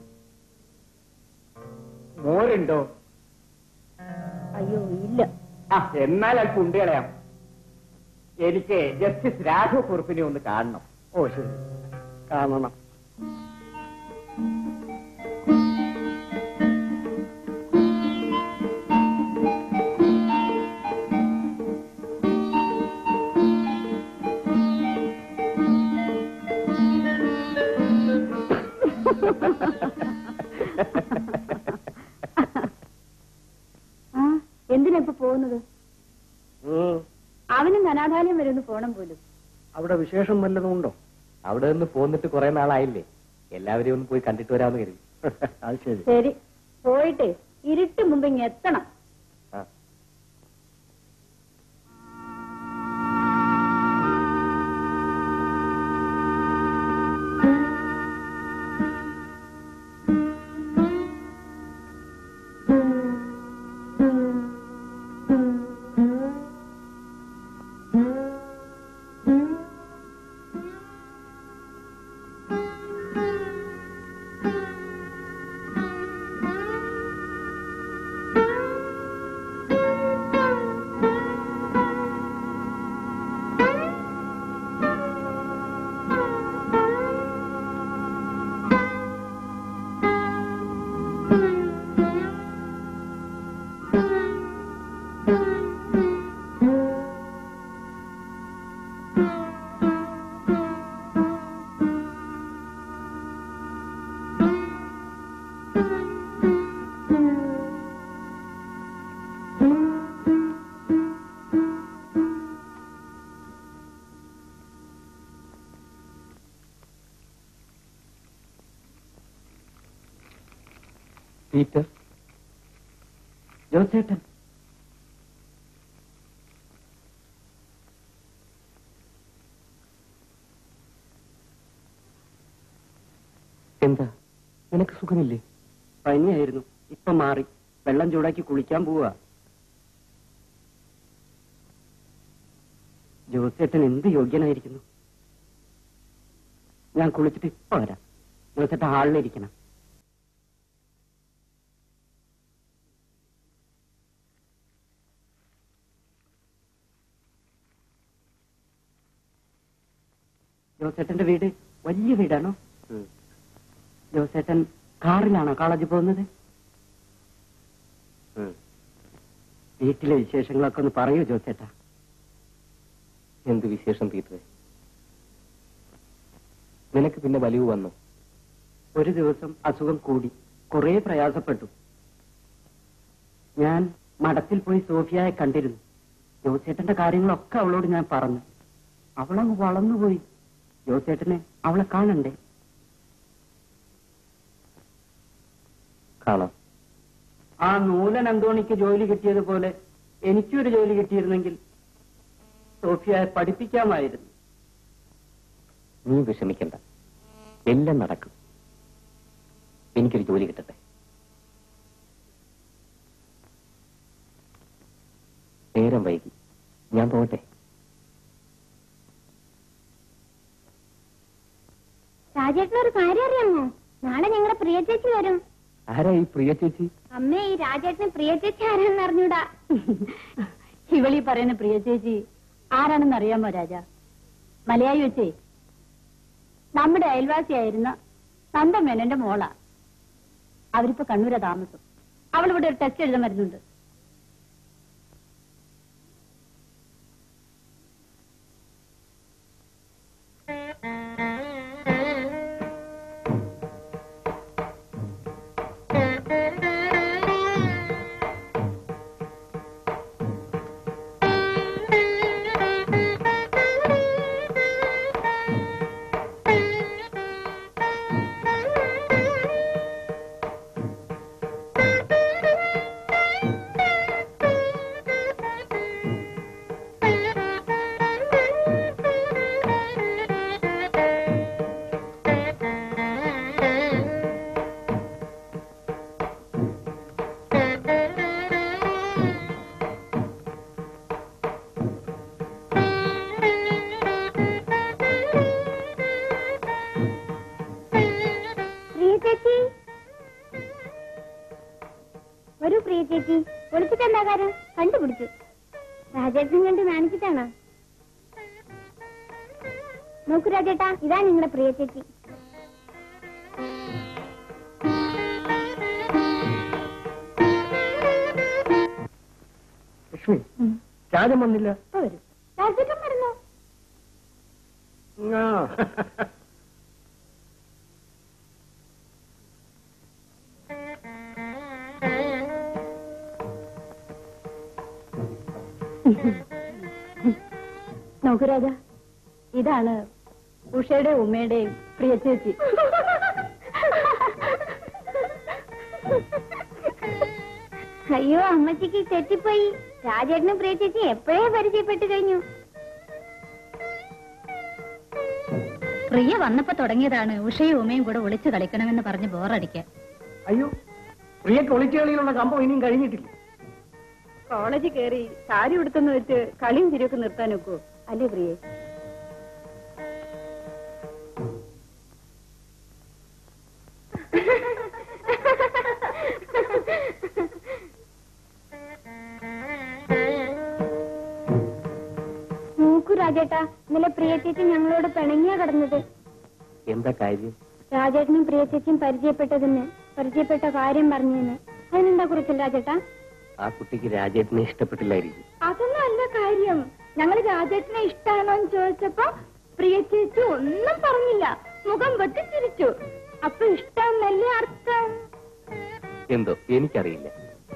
മോരുണ്ടോ അയ്യോ ഇല്ല ആ എന്നാൽ അല്പം ഉണ്ട് കളയാം എനിക്ക് ജസ്റ്റിസ് രാഘവ കുറുപ്പിനെ ഒന്ന് കാണണം ഓ ശരി കാണണം ആ എന്തിനാ ഇപ്പൊ പോകുന്നത് ഉം. അവനും അനാഥാലയം വരെ ഒന്ന് പോണം പോലും അവിടെ വിശേഷം വല്ലതും ഉണ്ടോ അവിടെ നിന്ന് പോന്നിട്ട് കുറെ നാളായില്ലേ എല്ലാവരെയും ഒന്ന് പോയി കണ്ടിട്ട് വരാമെന്ന് കരുതി അത് ശരി ശരി പോയിട്ട് ഇരുട്ട് മുമ്പ് ഇങ്ങ് എത്തണം ആ പീറ്റർ ജോസേട്ടൻ എന്താ നിനക്ക് സുഖമില്ലേ പനിയായിരുന്നു ഇപ്പൊ മാറി വെള്ളം ചൂടാക്കി കുളിക്കാൻ പോവാ ജോസേട്ടൻ എന്ത് യോഗ്യനായിരിക്കുന്നു ഞാൻ കുളിച്ചിട്ട് ഇപ്പൊ വരാം ജോസേട്ടൻ ഹാളിലിരിക്കണം ജോസേട്ടന്റെ വീട് വലിയ വീടാണോ ജോസേട്ടൻ കാറിലാണോ കോളേജിൽ പോകുന്നത് വീട്ടിലെ വിശേഷങ്ങളൊക്കെ ഒന്ന് പറയൂ ജോസേട്ടാ എന്ത് വിശേഷം പീറ്ററെ നിനക്ക് പിന്നെ വലിവ് വന്നു ഒരു ദിവസം അസുഖം കൂടി കുറെ പ്രയാസപ്പെട്ടു ഞാൻ മഠത്തിൽ പോയി സോഫിയയെ കണ്ടിരുന്നു ജോസേട്ടന്റെ കാര്യങ്ങളൊക്കെ അവളോട് ഞാൻ പറഞ്ഞു അവളങ്ങ് വളർന്നുപോയി ജോസേട്ടനെ അവളെ കാണണ്ടേ കാണാം ആ നൂലൻ അന്തോണിക്ക് ജോലി കിട്ടിയതുപോലെ എനിക്കൊരു ജോലി കിട്ടിയിരുന്നെങ്കിൽ സോഫിയയെ പഠിപ്പിക്കാമായിരുന്നു നീ വിഷമിക്കണ്ട എല്ലാം നടക്കും എനിക്കൊരു ജോലി കിട്ടട്ടെ നേരം വൈകി ഞാൻ പോകട്ടെ രാജേട്ടനൊരു കാര്യം അറിയാമോ നാളെ ഞങ്ങളുടെ പ്രിയ ചേച്ചി വരും ആരാ ഈ പ്രിയ ചേച്ചി അമ്മേ ഈ രാജേട്ടന് പ്രിയ ചേച്ചി ആരാണെന്ന് അറിഞ്ഞൂടാ ഇവളീ പറയുന്ന പ്രിയ ചേച്ചി ആരാണെന്ന് അറിയാമോ രാജ മലയായി വെച്ചേ നമ്മുടെ അയൽവാസിയായിരുന്ന നന്ദമേനന്റെ മോളാ അവരിപ്പോ കണ്ണൂരാ താമസം അവൾ ഇവിടെ ഒരു ടെസ്റ്റ് എഴുതാൻ വരുന്നുണ്ട് ചേച്ചി ഒളിച്ചിട്ട് എന്താ കാര്യം കണ്ടുപിടിച്ചു രാജേട്ടനും കണ്ട് നാണിച്ചിട്ടാണോ നോക്കൂ രാജേട്ടാ ഇതാ നിങ്ങളുടെ പ്രിയ ചേച്ചി ലക്ഷ്മി രാജൻ വന്നില്ല ഇപ്പൊ വരും രാജേട്ടൻ വരുന്നു ആ. നോക്കൂ രാജ ഇതാണ് ഉഷയുടെ ഉമ്മയുടെയും പ്രിയ ചേച്ചി അയ്യോ അമ്മച്ചിക്ക് തെറ്റിപ്പോയി രാജേട്ടനും പ്രിയ ചേച്ചി എപ്പോഴേ പരിചയപ്പെട്ടു കഴിഞ്ഞു പ്രിയ വന്നപ്പോ തുടങ്ങിയതാണ് ഉഷയും ഉമയും കൂടെ ഒളിച്ചു കളിക്കണമെന്ന് പറഞ്ഞ് ബോറടിക്കാൻ അയ്യോ പ്രിയക്ക് ഒളിച്ചുകളിയിലുള്ള കമ്പം ഇനിയും കഴിഞ്ഞിട്ടില്ല കോളേജിൽ കയറി സാരി ഉടുത്തെന്ന് വെച്ച് കളിയും ചിരിയൊക്കെ നിർത്താൻ ഒക്കൂ അല്ലേ പ്രിയേ നോക്കൂ രാജേട്ടാ ഇന്നലെ പ്രിയ ചേച്ചി ഞങ്ങളോട് പിണങ്ങിയാ കിടന്നത് എന്താ കാര്യം രാജേട്ടനും പ്രിയ ചേച്ചിയും പരിചയപ്പെട്ടതിന് പരിചയപ്പെട്ട കാര്യം പറഞ്ഞതിന് അതിനെന്താ കുറിച്ചില്ല രാജേട്ടാ ആ കുട്ടിക്ക് രാജേട്ടനെ ഇഷ്ടപ്പെട്ടില്ലായിരിക്കും അതൊന്നും അല്ല കാര്യം ഞങ്ങൾ രാജേട്ടനെ ഇഷ്ടാണോ എന്ന് ചോദിച്ചപ്പോ പ്രിയ ചേച്ചി ഒന്നും പറഞ്ഞില്ല മുഖം വെട്ടിച്ചിരിച്ചു അപ്പൊ ഇഷ്ടമെന്നല്ലേ അർത്ഥം എന്തോ എനിക്കറിയില്ല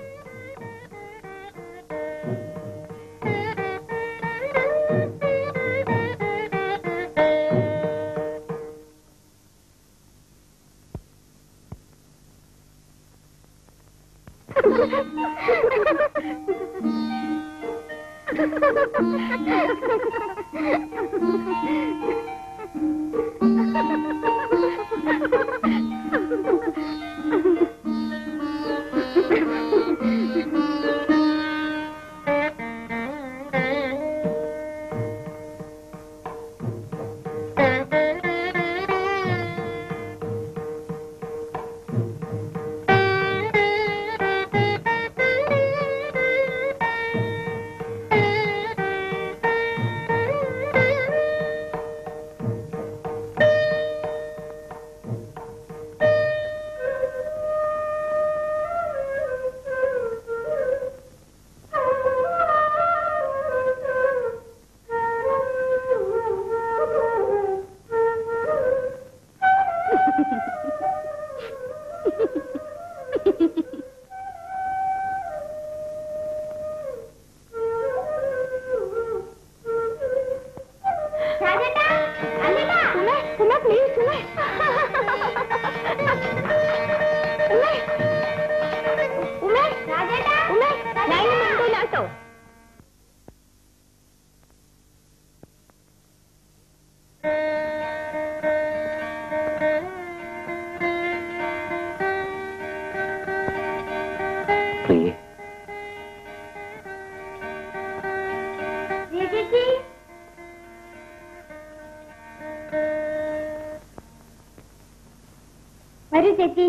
രാജേട്ടാ അല്ലേട്ടാ ഉമ്മേ ഉമ്മ പ്ലീസ് ഉമ്മേ ഉമ്മേ ഉമ്മേ രാജേട്ടാ ഉമ്മേ ഞാൻ ഇനി മിണ്ടൂല കേട്ടോ പ്രിയേ പ്രിയ ചേച്ചി വരൂ ചേച്ചി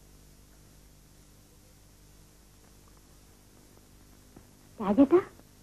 രാജേട്ടാ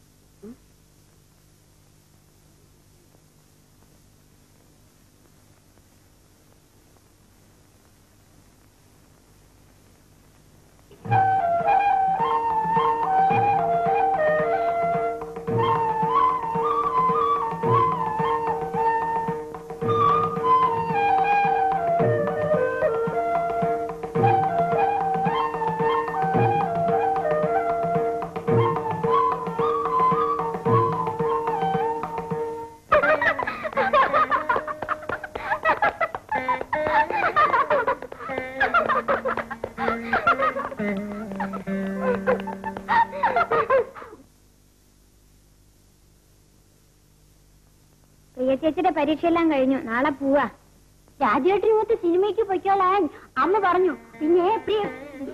പ്രിയ ചേച്ചിയുടെ പരീക്ഷയെല്ലാം കഴിഞ്ഞു നാളെ പോവാ രാജേട്ടിനൊത്ത് സിനിമയ്ക്ക് പൊയ്ക്കോളാൻ അമ്മ പറഞ്ഞു പിന്നെ പ്രിയ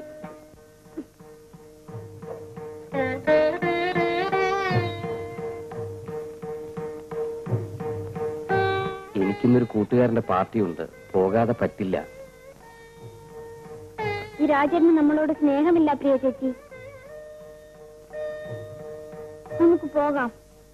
എനിക്കിന്നൊരു കൂട്ടുകാരന്റെ പാർട്ടിയുണ്ട് പോകാതെ പറ്റില്ല ഈ രാജേട്ടിന് നമ്മളോട് സ്നേഹമില്ല പ്രിയ ചേച്ചി നമുക്ക് പോകാം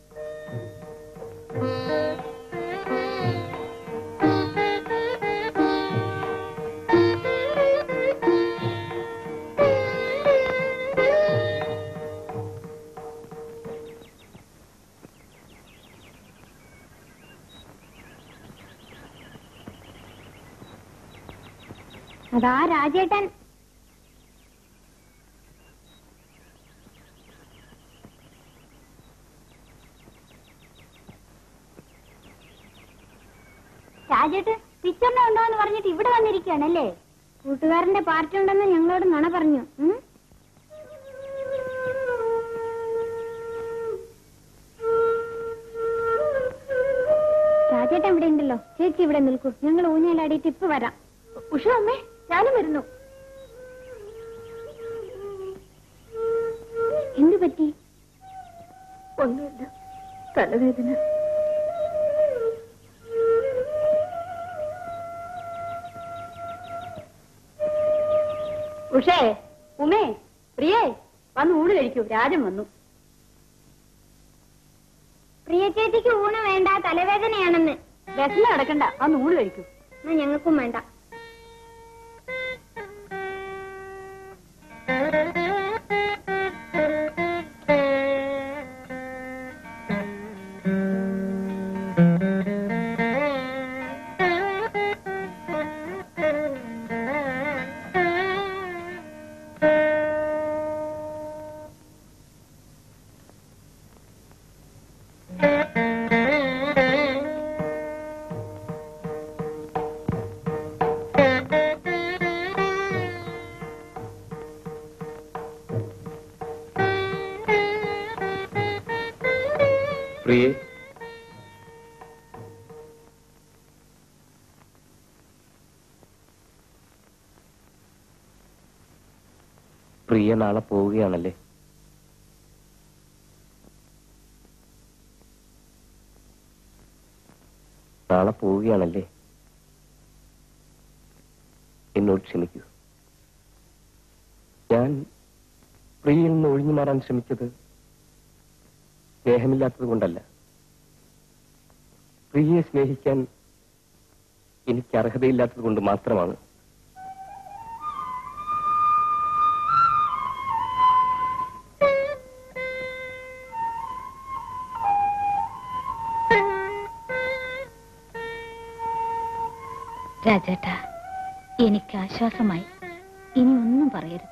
അതാ രാജേട്ടൻ രാജേട്ട് പിക്ചറിനെ ഉണ്ടോന്ന് പറഞ്ഞിട്ട് ഇവിടെ വന്നിരിക്കുകയാണല്ലേ കൂട്ടുകാരന്റെ പാർട്ടി ഉണ്ടെന്ന് ഞങ്ങളോട് നുണ പറഞ്ഞു ഉം? രാജേട്ടൻ ഇവിടെ ഉണ്ടല്ലോ ചേച്ചി ഇവിടെ നിൽക്കൂ ഞങ്ങൾ ഊഞ്ഞാലാടിയിട്ട് ഇപ്പൊ വരാം ഉഷ അമ്മേ ഞാനും വരുന്നു എന്തു പറ്റി ഒന്നുമില്ല തലവേദന ഉഷേ ഉമേ പ്രിയേ വന്ന് ഊണ് കഴിക്കൂ രാജൻ വന്നു പ്രിയ ചേച്ചിക്ക് ഊണ് വേണ്ട തലവേദനയാണെന്ന് വിഷമം നടക്കണ്ട വന്ന് ഊണ് കഴിക്കൂ എന്നാ ഞങ്ങൾക്കും വേണ്ട പ്രിയേ പ്രിയ നാളെ പോവുകയാണല്ലേ നാളെ പോവുകയാണല്ലേ എന്നോട് ക്ഷമിക്കൂ ഞാൻ പ്രിയയിൽ നിന്ന് ഒഴിഞ്ഞു മാറാൻ ശ്രമിച്ചത് സ്നേഹമില്ലാത്തത് കൊണ്ടല്ല പ്രിയയെ സ്നേഹിക്കാൻ എനിക്ക് അർഹതയില്ലാത്തത് കൊണ്ട് മാത്രമാണ് രാജേട്ടാ എനിക്ക് ആശ്വാസമായി ഇനി ഒന്നും പറയരുത്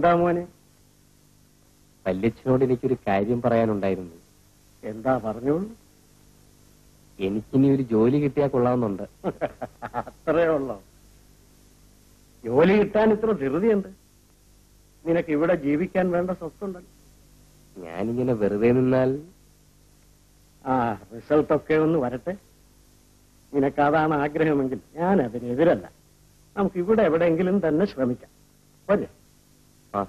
എന്താ മോനെ വല്യച്ഛനോട് എനിക്കൊരു കാര്യം പറയാനുണ്ടായിരുന്നു എന്താ പറഞ്ഞോളൂ എനിക്കിനി ഒരു ജോലി കിട്ടിയാൽ കൊള്ളാവുന്നുണ്ട് അത്രേ ഉള്ളോ ജോലി കിട്ടാൻ ഇത്ര ധൃതിയുണ്ട് നിനക്ക് ഇവിടെ ജീവിക്കാൻ വേണ്ട സ്വത്തുണ്ടല്ലോ ഞാനിങ്ങനെ വെറുതെ നിന്നാൽ ആ റിസൾട്ടൊക്കെ ഒന്ന് വരട്ടെ നിനക്ക് അതാണ് ആഗ്രഹമെങ്കിൽ ഞാൻ അതിനെതിരല്ല നമുക്ക് ഇവിടെ എവിടെയെങ്കിലും തന്നെ ശ്രമിക്കാം പോരെ ആ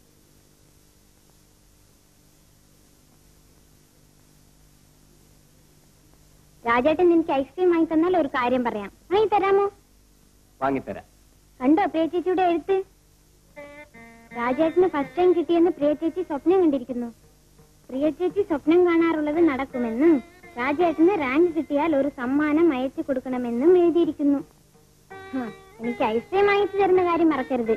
രാജേട്ടൻ എനിക്ക് ഐസ്ക്രീം വാങ്ങി തന്നാൽ ഒരു കാര്യം പറയാം വാങ്ങി തരാമോ വാങ്ങിത്തരാം കണ്ടോ പ്രിയ ചേച്ചിയുടെ എഴുത്ത് രാജേട്ടന് ഫസ്റ്റ് ടൈം കിട്ടിയെന്ന് പ്രിയ ചേച്ചി സ്വപ്നം കണ്ടിരിക്കുന്നു പ്രിയ ചേച്ചി സ്വപ്നം കാണാറുള്ളത് നടക്കുമെന്നും രാജേട്ടന് റാങ്ക് കിട്ടിയാൽ ഒരു സമ്മാനം അയച്ചു കൊടുക്കണമെന്നും എഴുതിയിരിക്കുന്നു ഹ, എനിക്ക് ഐസ്ക്രീം വാങ്ങിച്ചു തരുന്ന കാര്യം മറക്കരുത്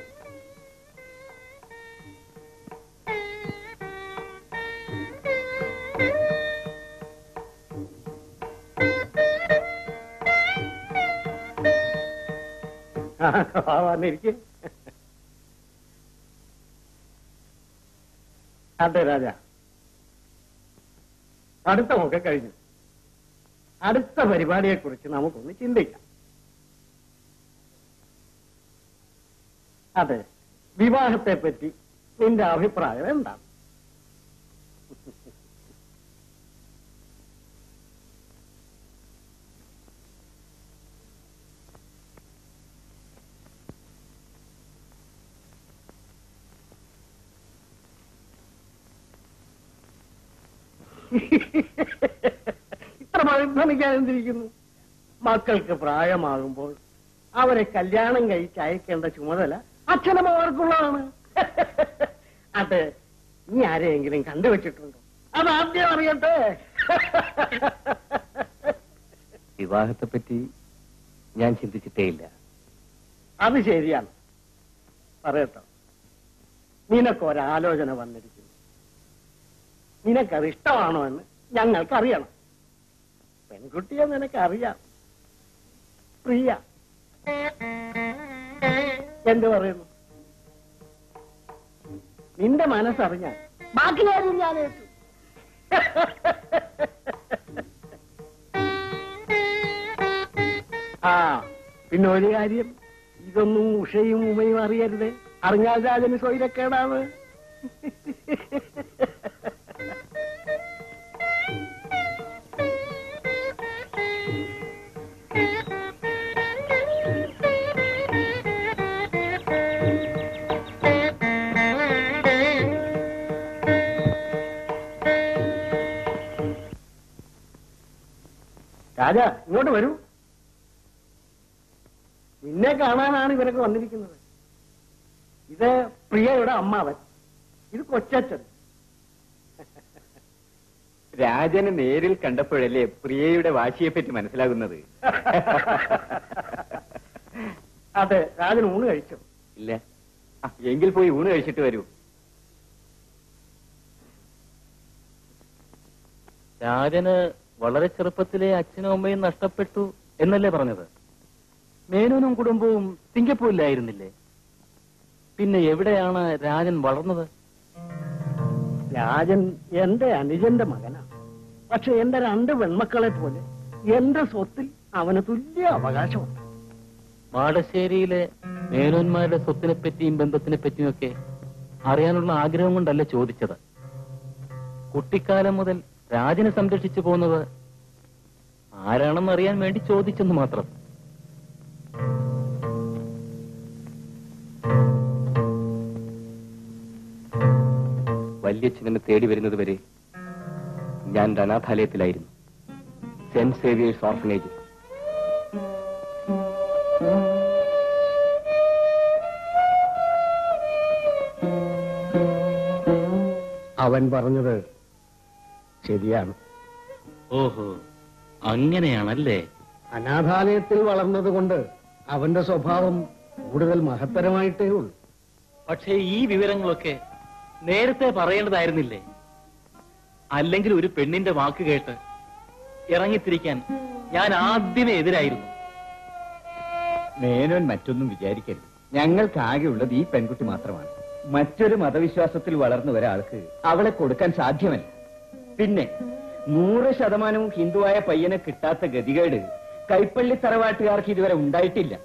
ആ വന്നിരിക്കെ അതെ രാജ അടുത്തമൊക്കെ കഴിഞ്ഞു അടുത്ത പരിപാടിയെ കുറിച്ച് നമുക്കൊന്ന് ചിന്തിക്കാം അതെ വിവാഹത്തെ പറ്റി നിന്റെ അഭിപ്രായം എന്താണ് ഇത്ര പരിഭ്രമിക്കാൻ എന്തിരിക്കുന്നു മക്കൾക്ക് പ്രായമാകുമ്പോൾ അവരെ കല്യാണം കഴിച്ച് അയക്കേണ്ട ചുമതല അച്ഛനമ്മമാർക്കുള്ളതാണ് അത് നീ ആരെയെങ്കിലും കണ്ടുവച്ചിട്ടുണ്ടോ അത് ആദ്യം അറിയട്ടെ വിവാഹത്തെപ്പറ്റി ഞാൻ ചിന്തിച്ചിട്ടേയില്ല അത് ശരിയാണ് പറയട്ടോ നിനക്കൊരാലോചന വന്നിരിക്കുന്നു നിനക്കത് ഇഷ്ടമാണോ എന്ന് ഞങ്ങൾക്കറിയണം പെൺകുട്ടിയെ നിനക്കറിയാം പ്രിയ എന്ത് പറയുന്നു നിന്റെ മനസ്സറിഞ്ഞാൽ ബാക്കി കാര്യം ഞാൻ ഏറ്റു ആ പിന്നെ ഒരു കാര്യം ഇതൊന്നും ഉഷയും ഉമയും അറിയരുത് അറിഞ്ഞാൽ രാജന് സ്വൈരക്കേടാണ് രാജ ഇങ്ങോട്ട് വരൂ നിന്നെ കാണാനാണ് ഇവരൊക്കെ വന്നിരിക്കുന്നത് ഇത് പ്രിയയുടെ അമ്മാവൻ ഇത് കൊച്ചച്ഛൻ രാജന് നേരിൽ കണ്ടപ്പോഴല്ലേ പ്രിയയുടെ വാശിയെപ്പറ്റി മനസ്സിലാകുന്നത് അതെ രാജൻ ഊണ് കഴിച്ചു ഇല്ല ആ, എങ്കിൽ പോയി ഊണ് കഴിച്ചിട്ട് വരൂ രാജന് വളരെ ചെറുപ്പത്തിലെ അച്ഛനും അമ്മയും നഷ്ടപ്പെട്ടു എന്നല്ലേ പറഞ്ഞത് മേനോനും കുടുംബവും സിംഗപ്പൂരിലായിരുന്നില്ലേ പിന്നെ എവിടെയാണ് രാജൻ വളർന്നത് രാജൻ എന്റെ അനുജന്റെ മകനാണ് പക്ഷെ എന്റെ രണ്ട് പെൺമക്കളെ പോലെ എന്റെ സ്വത്തിൽ അവന് തുല്യ അവകാശമുണ്ട് മാടശ്ശേരിയിലെ മേനോന്മാരുടെ സ്വത്തിനെ പറ്റിയും ബന്ധത്തിനെ പറ്റിയും ഒക്കെ അറിയാനുള്ള ആഗ്രഹം കൊണ്ടല്ല ചോദിച്ചത് കുട്ടിക്കാലം മുതൽ രാജനെ സംരക്ഷിച്ചു പോകുന്നത് ആരാണെന്ന് അറിയാൻ വേണ്ടി ചോദിച്ചെന്ന് മാത്രം വല്യച്ഛനെ തേടി വരുന്നത് വരെ ഞാൻ ഒരു അനാഥാലയത്തിലായിരുന്നു സെന്റ് സേവിയേഴ്സ് ഓർഫനേജിൽ അവൻ പറഞ്ഞത് ശരിയാണ് ഓഹോ അങ്ങനെയാണല്ലേ അനാഥാലയത്തിൽ വളർന്നതുകൊണ്ട് അവന്റെ സ്വഭാവം കൂടുതൽ മഹത്തരമായിട്ടേ ഉള്ളൂ പക്ഷേ ഈ വിവരങ്ങളൊക്കെ നേരത്തെ പറയേണ്ടതായിരുന്നില്ലേ അല്ലെങ്കിൽ ഒരു പെണ്ണിന്റെ വാക്ക് കേട്ട് ഇറങ്ങിത്തിരിക്കാൻ ഞാൻ ആദ്യമേ എതിരായിരുന്നു മേനോൻ മറ്റൊന്നും വിചാരിക്കരുത് ഞങ്ങൾക്ക് ആകെയുള്ളത് ഈ പെൺകുട്ടി മാത്രമാണ് മറ്റൊരു മതവിശ്വാസത്തിൽ വളർന്ന ഒരാൾക്ക് അവളെ കൊടുക്കാൻ സാധ്യമല്ല പിന്നെ നൂറ് ശതമാനവും ഹിന്ദുവായ പയ്യനെ കിട്ടാത്ത ഗതികേട് കൈപ്പള്ളി തറവാട്ടുകാർക്ക് ഇതുവരെ ഉണ്ടായിട്ടില്ല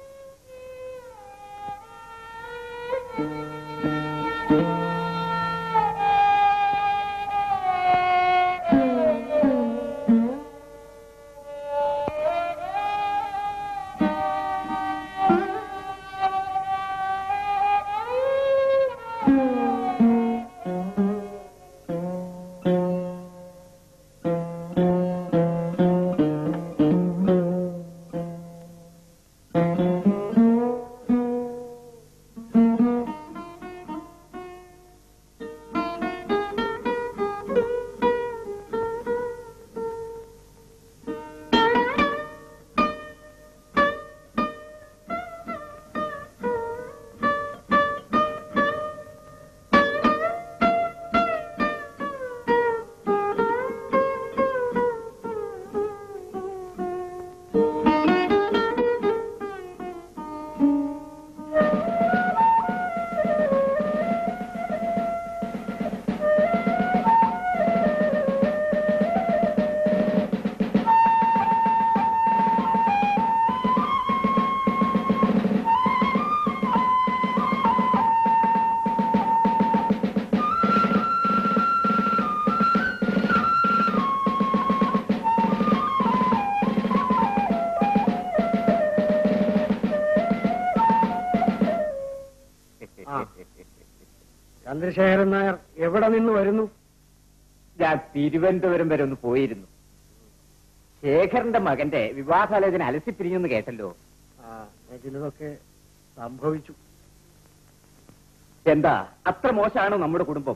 ചന്ദ്രശേഖരൻ നായർ എവിടെ നിന്ന് വരുന്നു ഞാൻ തിരുവനന്തപുരം വരെ ഒന്ന് പോയിരുന്നു ശേഖരന്റെ മകന്റെ വിവാഹാലോചന അലസിപ്പിരിഞ്ഞെന്ന് കേട്ടല്ലോ ആ ചിലതൊക്കെ സംഭവിച്ചു എന്താ അത്ര മോശമാണോ നമ്മുടെ കുടുംബം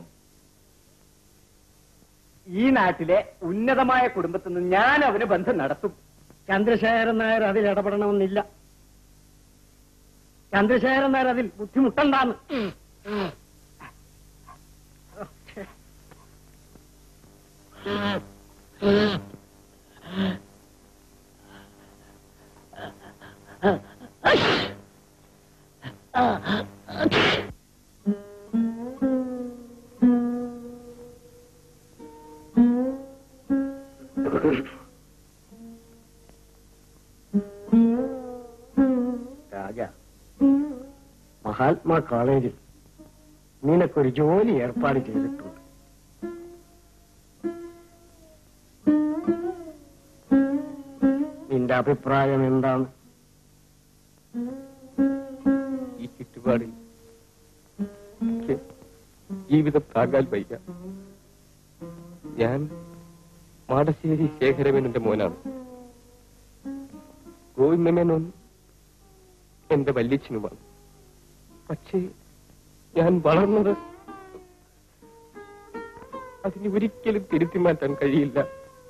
ഈ നാട്ടിലെ ഉന്നതമായ കുടുംബത്തിൽ നിന്ന് ഞാൻ അവന് ബന്ധം നടത്തും ചന്ദ്രശേഖരൻ നായർ അതിൽ ഇടപെടണമെന്നില്ല ചന്ദ്രശേഖരൻ നായർ അതിൽ ബുദ്ധിമുട്ടുണ്ടാന്ന് രാജ മഹാത്മാ കോളേജിൽ നിനക്കൊരു ജോലി ഏർപ്പാട് ചെയ്തിട്ടുണ്ട് നിന്റെ അഭിപ്രായം എന്താണ് ഈ ചുറ്റുപാടിൽ എനിക്ക് ജീവിതം താങ്ങാൻ വയ്യ ഞാൻ മാടശ്ശേരി ശേഖരമേനന്റെ മോനാണ് ഗോവിന്ദമേനോൻ എന്റെ വല്യച്ഛനുമാണ് പക്ഷേ ഞാൻ വളർന്നത് അതിന് ഒരിക്കലും തിരുത്തി മാറ്റാൻ കഴിയില്ല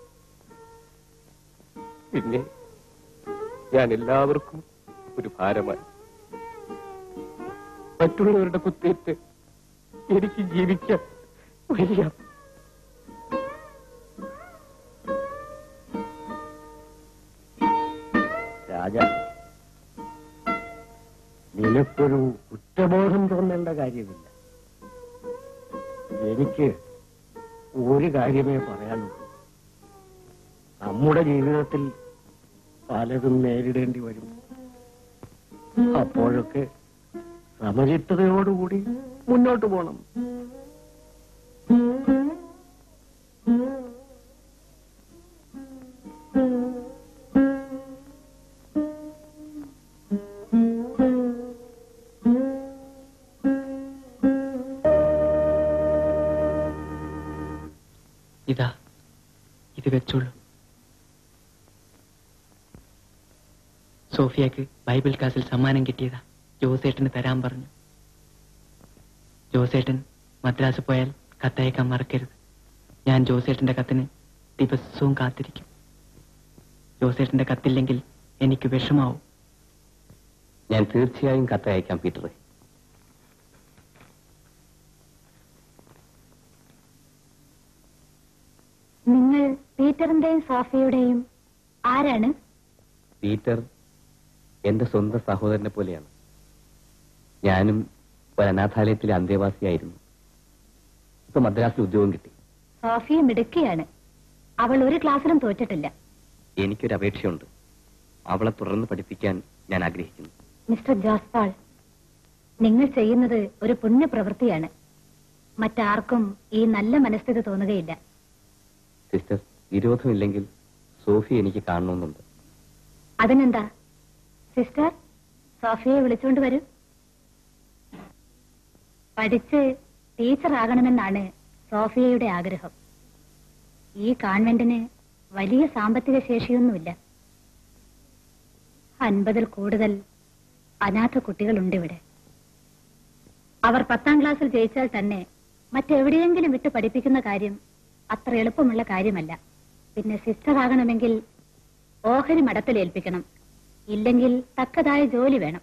പിന്നെ ഞാൻ എല്ലാവർക്കും ഒരു ഭാരമായി മറ്റുള്ളവരുടെ കുത്തേറ്റ് എനിക്ക് ജീവിക്കാൻ വയ്യ രാജ നിനക്കൊരു കുറ്റബോധം തോന്നേണ്ട കാര്യമില്ല എനിക്ക് ഒരു കാര്യമേ പറയാനുള്ളൂ നമ്മുടെ ജീവിതത്തിൽ പലതും നേരിടേണ്ടി വരും അപ്പോഴൊക്കെ സമചിത്തതയോടുകൂടി മുന്നോട്ട് പോണം ഇതാ ഇത് വെച്ചോളൂ സോഫിയക്ക് ബൈബിൾ ക്ലാസ്സിൽ സമ്മാനം കിട്ടിയതാ ജോസേട്ടന് തരാൻ പറഞ്ഞു ജോസേട്ടൻ മദ്രാസ് പോയാൽ കത്തയക്കാൻ മറക്കരുത് ഞാൻ ജോസേട്ടന്റെ കത്തിന് ദിവസവും കാത്തിരിക്കും ജോസേട്ടന്റെ കത്തില്ലെങ്കിൽ എനിക്ക് വിഷമാവും ഞാൻ തീർച്ചയായും കത്തയക്കാം പീറ്ററെ നിങ്ങൾ പീറ്ററിന്റെയും സോഫിയുടെയും ആരാണ് പീറ്റർ എന്റെ സ്വന്തം സഹോദരനെ പോലെയാണ് ഞാനും ഒരു അനാഥാലയത്തിലെ അന്തേവാസിയായിരുന്നു ഇപ്പൊ മദ്രാസിൽ ഉദ്യോഗം കിട്ടി സോഫിയ മിടുക്കിയാണ് അവൾ ഒരു ക്ലാസ്സിലും തോറ്റിട്ടില്ല എനിക്കൊരു അപേക്ഷയുണ്ട് അവളെ തുടർന്ന് പഠിപ്പിക്കാൻ ഞാൻ ആഗ്രഹിക്കുന്നു മിസ്റ്റർ ജോസ്പാൾ നിങ്ങൾ ചെയ്യുന്നത് ഒരു പുണ്യപ്രവൃത്തിയാണ് മറ്റാർക്കും ഈ നല്ല മനസ്ഥിതി തോന്നുകയില്ല സിസ്റ്റർ വിരോധമില്ലെങ്കിൽ സോഫി എനിക്ക് കാണണമെന്നുണ്ട് അതിനെന്താ സിസ്റ്റർ സോഫിയെ വിളിച്ചുകൊണ്ട് വരൂ പഠിച്ച് ടീച്ചറാകണമെന്നാണ് സോഫിയയുടെ ആഗ്രഹം ഈ കാൺവെന്റിന് വലിയ സാമ്പത്തിക ശേഷിയൊന്നുമില്ല അൻപതിൽ കൂടുതൽ അനാഥ കുട്ടികളുണ്ട് ഇവിടെ അവർ പത്താം ക്ലാസ്സിൽ ജയിച്ചാൽ തന്നെ മറ്റെവിടെയെങ്കിലും വിട്ട് പഠിപ്പിക്കുന്ന കാര്യം അത്ര എളുപ്പമുള്ള കാര്യമല്ല പിന്നെ സിസ്റ്റർ ആകണമെങ്കിൽ ഓഹരി മടത്തിലേൽപ്പിക്കണം ഇല്ലെങ്കിൽ തക്കതായ ജോലി വേണം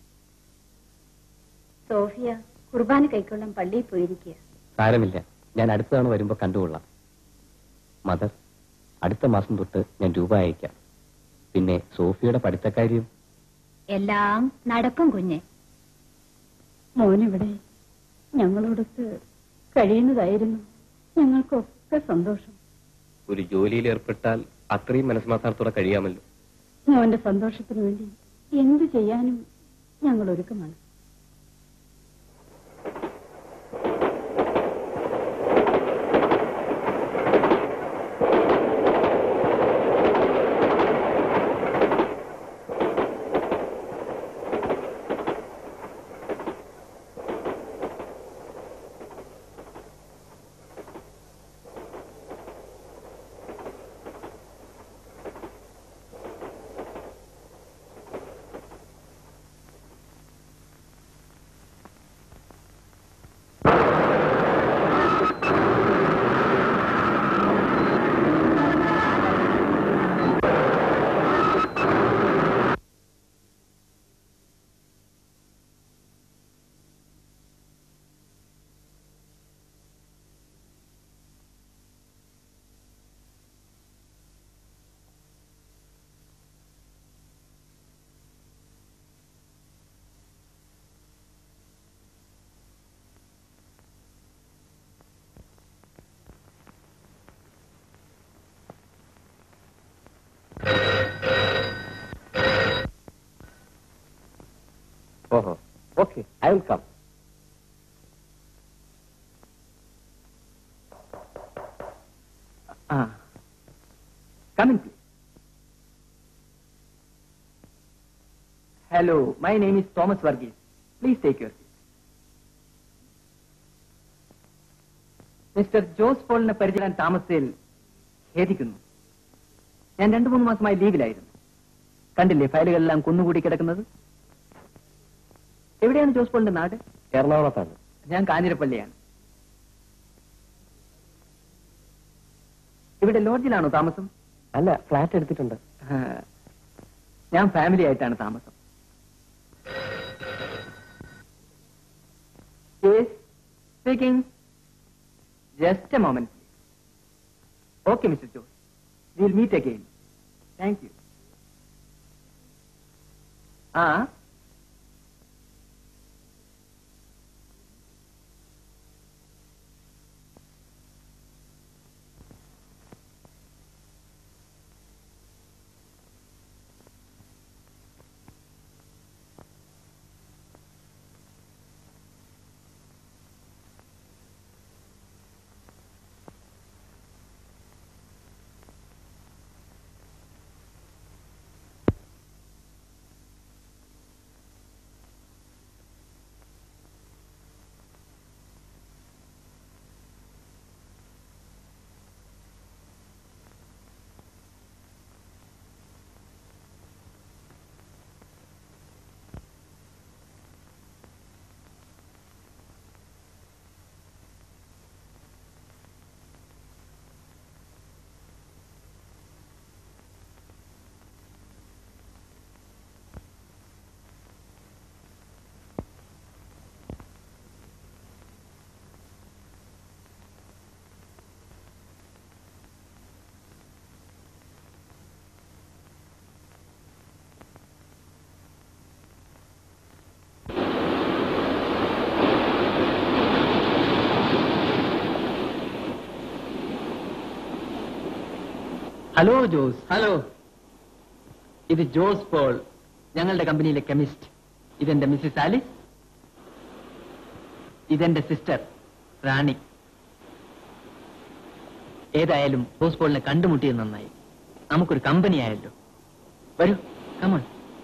സോഫിയ കുർബാന കൈക്കൊള്ളാൻ പള്ളിയിൽ പോയിരിക്കുക സാരമില്ല ഞാൻ അടുത്ത തവണ വരുമ്പോ കണ്ടുകൊള്ളാം മദർ അടുത്ത മാസം തൊട്ട് ഞാൻ രൂപ അയക്കാം പിന്നെ സോഫിയുടെ പഠിത്തക്കാര്യം എല്ലാം നടക്കും കുഞ്ഞെ മോനിവിടെ ഞങ്ങളോടൊത്ത് കഴിയുന്നതായിരുന്നു ഞങ്ങൾക്കൊക്കെ സന്തോഷം ഒരു ജോലിയിൽ ഏർപ്പെട്ടാൽ അത്രയും മനസ്സമാധാനത്തോടെ കഴിയാമല്ലോ മോന്റെ സന്തോഷത്തിന് വേണ്ടി എന്തു ചെയ്യാനും ഞങ്ങൾ ഒരുക്കമാണ് ഓഹോ okay I will come ah come in please hello my name is Thomas Varghese please take your seat mister Jose പോളിനെ പരിചയം താമസത്തിൽ ഖേദിക്കുന്നു ഞാൻ രണ്ടു മൂന്ന് മാസമായി ലീവിലായിരുന്നു കണ്ടില്ലേ ഫയലുകളെല്ലാം കുന്നുകൂടി കിടക്കുന്നത് എവിടെയാണ് ജോസ് പോളിന്റെ നാട് എറണാകുളത്താണ് ഞാൻ കാഞ്ഞിരപ്പള്ളിയാണ് ഇവിടെ ലോഡ്ജിലാണോ താമസം അല്ല ഫ്ലാറ്റ് എടുത്തിട്ടുണ്ട് ആ, ഞാൻ ഫാമിലി ആയിട്ടാണ് താമസം speaking just a moment okay mister Jose will meet again thank you ah hello Jose hello ഇത് ജോസ് പോൾ ഞങ്ങളുടെ കമ്പനിയിലെ കെമിസ്റ്റ് ഇതെന്റെ മിസ്സിസ് ആലിസ് ഇതെന്റെ സിസ്റ്റർ റാണി ഏതായാലും ജോസ് പോളിനെ കണ്ടുമുട്ടിയത് നന്നായി നമുക്കൊരു കമ്പനി ആയല്ലോ വരൂ കമോൺ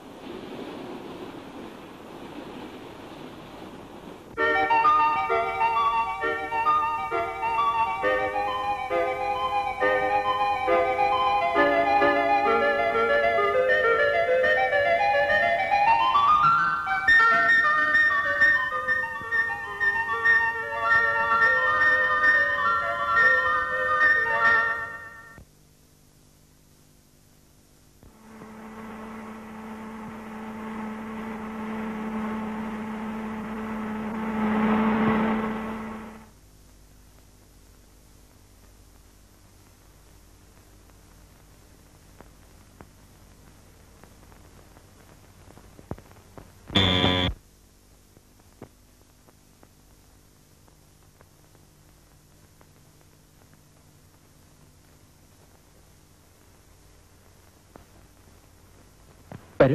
വരൂ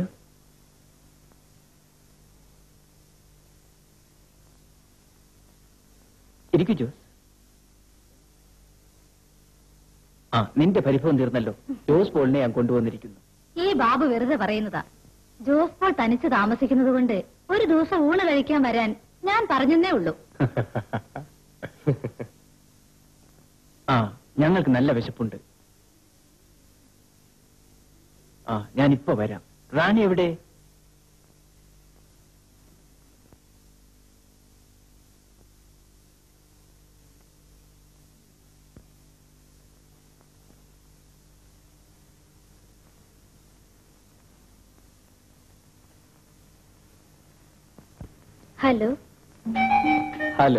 ഇരിക്കൂ ജോസ് ആ നിന്റെ പരിഭവം തീർന്നല്ലോ ജോസ് പോളിനെ ഞാൻ കൊണ്ടുവന്നിരിക്കുന്നു ഈ ബാബു വെറുതെ പറയുന്നതാ ജോസ് പോൾ തനിച്ച് താമസിക്കുന്നത് കൊണ്ട് ഒരു ദിവസം ഊണ് കഴിക്കാൻ വരാൻ ഞാൻ പറഞ്ഞെന്നേ ഉള്ളൂ ആ ഞങ്ങൾക്ക് നല്ല വിശപ്പുണ്ട് ആ ഞാൻ ഇപ്പൊ വരാം റാണി എവിടെ ഹലോ ഹലോ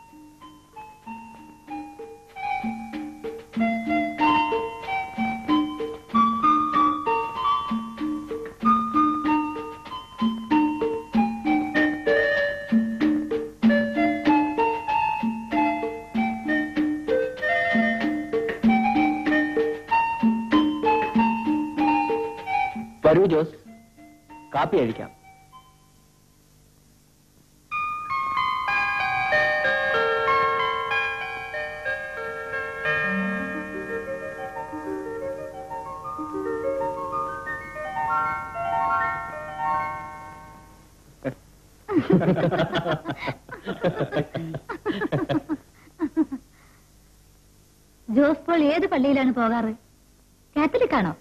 വരൂ ജോസ് കാപ്പി കഴിക്കാം ജോസ് പോൾ ഏത് പള്ളിയിലാണ് പോകാറ് കാത്തലിക് ആണോ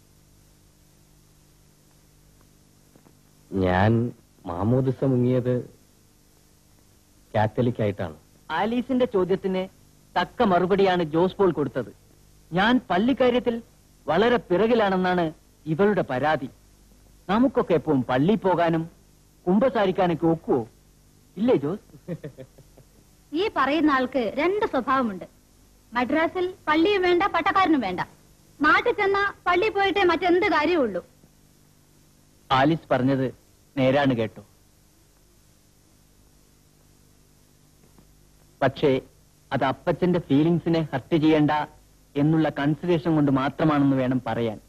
ഞാൻ മാമോദിസ മുങ്ങിയത് കാത്തലിക് ആയിട്ടാണ് ആലീസിന്റെ ചോദ്യത്തിന് തക്ക മറുപടിയാണ് ജോസ് പോൾ കൊടുത്തത് ഞാൻ പള്ളിക്കാര്യത്തിൽ വളരെ പിറകിലാണെന്നാണ് ഇവളുടെ പരാതി നമുക്കൊക്കെ എപ്പോഴും പള്ളി പോകാനും കുമ്പസാരിക്കാനൊക്കെ ഒക്കുവോ ഇല്ലേ ജോസ് ഈ പറയുന്ന ആൾക്ക് രണ്ട് സ്വഭാവമുണ്ട് മദ്രാസിൽ പള്ളിയും വേണ്ട പട്ടക്കാരനും വേണ്ട നാട്ടിൽ ചെന്ന പള്ളി പോയിട്ടേ മറ്റെന്ത് കാര്യമുള്ളൂ ആലിസ് പറഞ്ഞത് നേരാണ് കേട്ടോ പക്ഷേ അത് അപ്പച്ചന്റെ ഫീലിങ്സിനെ ഹർട്ട് ചെയ്യണ്ട എന്നുള്ള കൺസിഡറേഷൻ കൊണ്ട് മാത്രമാണെന്ന് വേണം പറയാൻ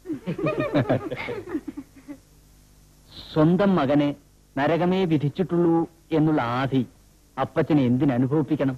സ്വന്തം മകനെ നരകമേ വിധിച്ചിട്ടുള്ളൂ എന്നുള്ള ആധി അപ്പച്ചനെ എന്തിനനുഭവിപ്പിക്കണം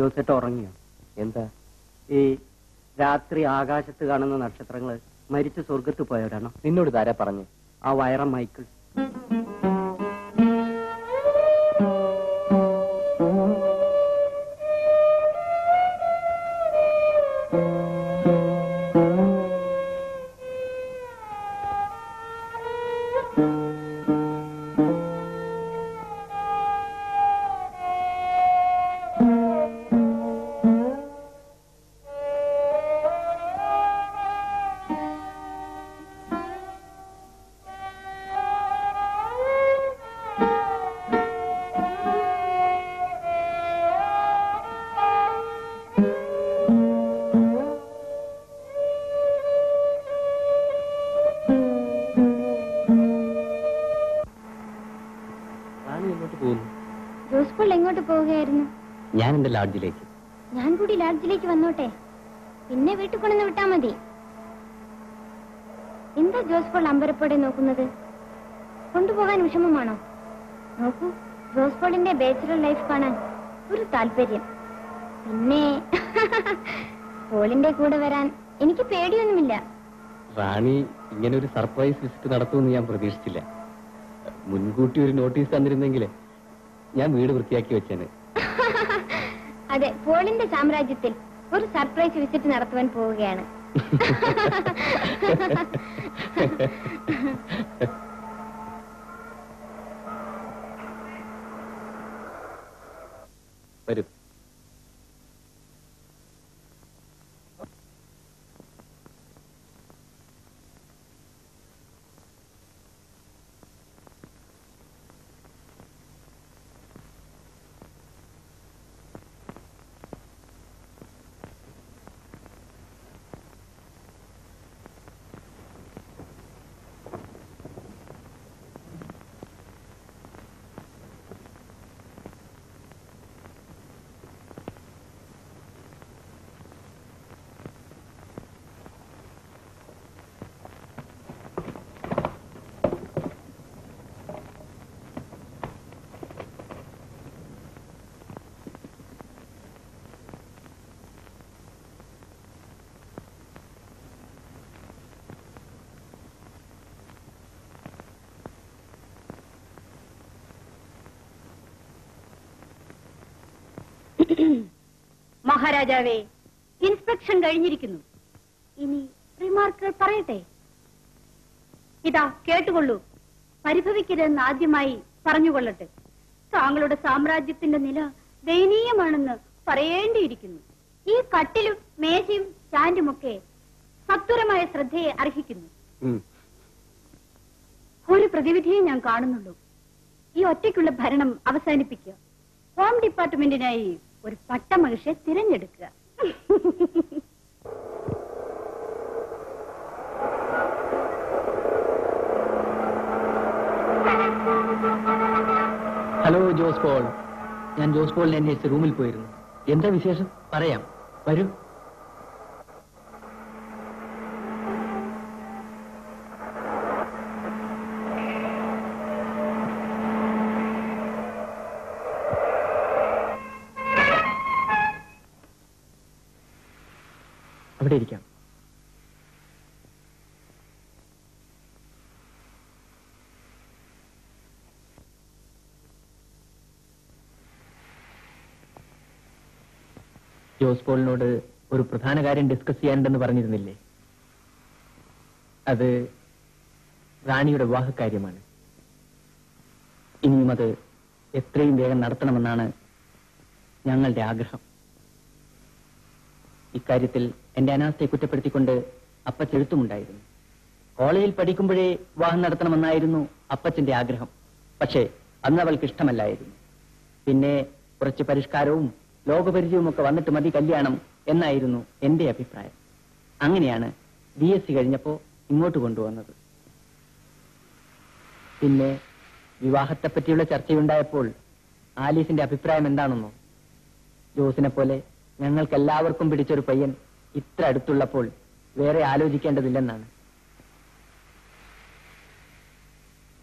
ജോസേട്ട് ഉറങ്ങിയോ എന്താ ഈ രാത്രി ആകാശത്ത് കാണുന്ന നക്ഷത്രങ്ങൾ മരിച്ച് സ്വർഗത്ത് പോയവരാണോ നിന്നോട് ഇതാരാ പറഞ്ഞു ആ വയറം മൈക്കിൾ റാണി എങ്ങോട്ട് പോകുന്നു ജോസ് പോൾ എങ്ങോട്ട് പോവുകയായിരുന്നു ഞാൻ എന്റെ ലാഡ്ജിലേക്ക് ഞാൻ കൂടി ലാഡ്ജിലേക്ക് വന്നോട്ടെ പിന്നെ വീട്ടിൽ കൊണ്ടുവന്ന് വിട്ടാ മതി എന്താ ജോസ് പോൾ അമ്പരപ്പോടെ നോക്കുന്നത് കൊണ്ടുപോകാൻ വിഷമമാണോ നോക്കൂ ജോസ് പോളിന്റെ ബാച്ചുലർ ലൈഫ് കാണാൻ ഒരു താല്പര്യം പിന്നെ പോളിന്റെ കൂടെ വരാൻ എനിക്ക് പേടിയൊന്നുമില്ല റാണി ഇങ്ങനെ ഒരു സർപ്രൈസ് വിസിറ്റ് നടത്തുമെന്ന് ഞാൻ പ്രതീക്ഷിച്ചില്ല മുൻകൂട്ടി ഒരു നോട്ടീസ് തന്നിരുന്നെങ്കിൽ ഞാൻ വീട് വൃത്തിയാക്കി വെച്ചേനെ അതെ പോളിന്റെ സാമ്രാജ്യത്തിൽ ഒരു സർപ്രൈസ് വിസിറ്റ് നടത്തുവാൻ പോവുകയാണ് വരും മഹാരാജാവേ ഇൻസ്പെക്ഷൻ കഴിഞ്ഞിരിക്കുന്നു ഇനി റിമാർക്കുകൾ പറയട്ടെ ഇതാ കേട്ടുകൊള്ളൂ പരിഭവിക്കരുതെന്ന് ആദ്യമായി പറഞ്ഞുകൊള്ളട്ടെ താങ്കളുടെ സാമ്രാജ്യത്തിന്റെ നില ദയനീയമാണെന്ന് പറയേണ്ടിയിരിക്കുന്നു ഈ കട്ടിലും മേശയും സ്റ്റാൻഡുമൊക്കെ സത്വരമായ ശ്രദ്ധയെ അർഹിക്കുന്നു ഒരു പ്രതിവിധിയെ ഞാൻ കാണുന്നുള്ളൂ ഈ ഒറ്റയ്ക്കുള്ള ഭരണം അവസാനിപ്പിക്കുക ഹോം ഡിപ്പാർട്ട്മെന്റിനായി ഒരു പട്ടമഹിഷെ തിരഞ്ഞെടുക്കുക ഹലോ ജോസ് പോൾ ഞാൻ ജോസ് പോളിനെ അന്വേഷിച്ച് റൂമിൽ പോയിരുന്നു എന്താ വിശേഷം പറയാം വരൂ അവിടെ ഇരിക്കാം ജോസ് പോളിനോട് ഒരു പ്രധാന കാര്യം ഡിസ്കസ് ചെയ്യാനുണ്ടെന്ന് പറഞ്ഞിരുന്നില്ലേ അത് റാണിയുടെ വിവാഹക്കാര്യമാണ് ഇനിയും അത് എത്രയും വേഗം നടത്തണമെന്നാണ് ഞങ്ങളുടെ ആഗ്രഹം ഇക്കാര്യത്തിൽ എന്റെ അനാസ്ഥയെ കുറ്റപ്പെടുത്തിക്കൊണ്ട് അപ്പച്ചെഴുത്തുമുണ്ടായിരുന്നു കോളേജിൽ പഠിക്കുമ്പോഴേ വിവാഹം നടത്തണമെന്നായിരുന്നു അപ്പച്ചന്റെ ആഗ്രഹം പക്ഷേ അന്ന് അവൾക്ക് ഇഷ്ടമല്ലായിരുന്നു പിന്നെ കുറച്ച് പരിഷ്കാരവും ലോകപരിചയവും ഒക്കെ വന്നിട്ട് മതി കല്യാണം എന്നായിരുന്നു എന്റെ അഭിപ്രായം അങ്ങനെയാണ് ബി എസ് സി കഴിഞ്ഞപ്പോ ഇങ്ങോട്ട് കൊണ്ടുവന്നത് പിന്നെ വിവാഹത്തെ പറ്റിയുള്ള ചർച്ചയുണ്ടായപ്പോൾ ആലീസിന്റെ അഭിപ്രായം എന്താണെന്നോ ജോസിനെ പോലെ ഞങ്ങൾക്കെല്ലാവർക്കും പിടിച്ചൊരു പയ്യൻ ഇത്ര അടുത്തുള്ളപ്പോൾ വേറെ ആലോചിക്കേണ്ടതില്ലെന്നാണ്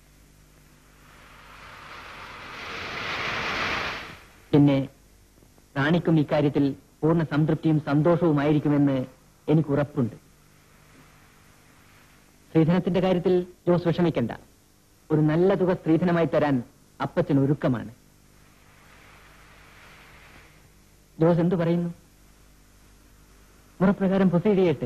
പിന്നെ റാണിക്കും ഇക്കാര്യത്തിൽ പൂർണ്ണ സംതൃപ്തിയും സന്തോഷവുമായിരിക്കുമെന്ന് എനിക്ക് ഉറപ്പുണ്ട് സ്ത്രീധനത്തിന്റെ കാര്യത്തിൽ ജോസ് വിഷമിക്കണ്ട ഒരു നല്ല തുക സ്ത്രീധനമായി തരാൻ അപ്പച്ചൻ ഒരുക്കമാണ് ജോസ് എന്തു പറയുന്നു മുറപ്രകാരം പ്രൊസീഡ് ചെയ്യട്ടെ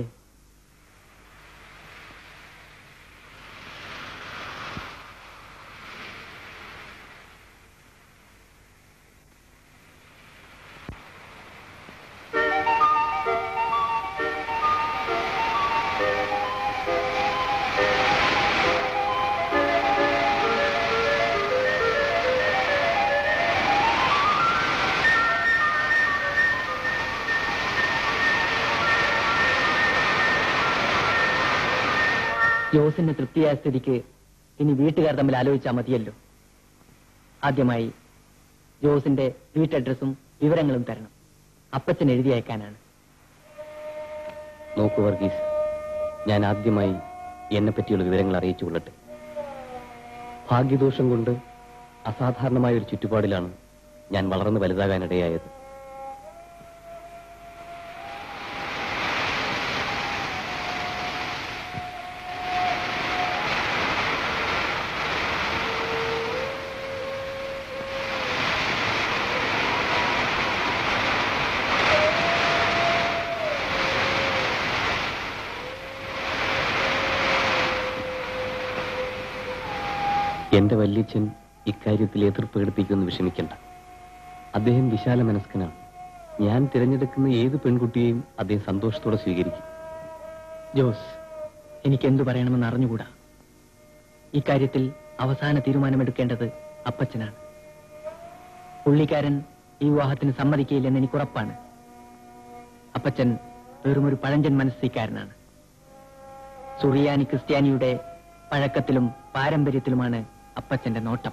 ജോസിന് തൃപ്തിയായ സ്ഥിതിക്ക് ഇനി വീട്ടുകാർ തമ്മിൽ ആലോചിച്ചാൽ മതിയല്ലോ ആദ്യമായി ജോസിന്റെ വീട്ടഡ്രസ്സും വിവരങ്ങളും തരണം അപ്പച്ചൻ എഴുതി അയക്കാനാണ് നോക്കൂ വർഗീസ് ഞാൻ ആദ്യമായി എന്നെ പറ്റിയുള്ള വിവരങ്ങൾ അറിയിച്ചു കൊള്ളട്ടെ ഭാഗ്യദോഷം കൊണ്ട് അസാധാരണമായ ഒരു ചുറ്റുപാടിലാണ് ഞാൻ വളർന്നു വലുതാകാനിടയായത് എന്റെ വല്യച്ഛൻ ഇക്കാര്യത്തിൽ എതിർപ്പ് പ്രകടിപ്പിക്കുമെന്ന് വിഷമിക്കണ്ട അദ്ദേഹം വിശാല മനസ്കനാണ് ഞാൻ തിരഞ്ഞെടുക്കുന്ന ഏത് പെൺകുട്ടിയെയും അദ്ദേഹം സന്തോഷത്തോടെ സ്വീകരിക്കും ജോസ് എനിക്ക് എന്തു പറയണമെന്ന് അറിഞ്ഞുകൂടാ ഇക്കാര്യത്തിൽ അവസാന തീരുമാനമെടുക്കേണ്ടത് അപ്പച്ചനാണ് പുള്ളിക്കാരൻ ഈ വിവാഹത്തിന് സമ്മതിക്കില്ലെന്ന് എനിക്ക് ഉറപ്പാണ് അപ്പച്ചൻ വെറുമൊരു പഴഞ്ചൻ മനസ്സിക്കാരനാണ് സുറിയാനി ക്രിസ്ത്യാനിയുടെ പഴക്കത്തിലും പാരമ്പര്യത്തിലുമാണ് അപ്പച്ചന്റെ നോട്ടം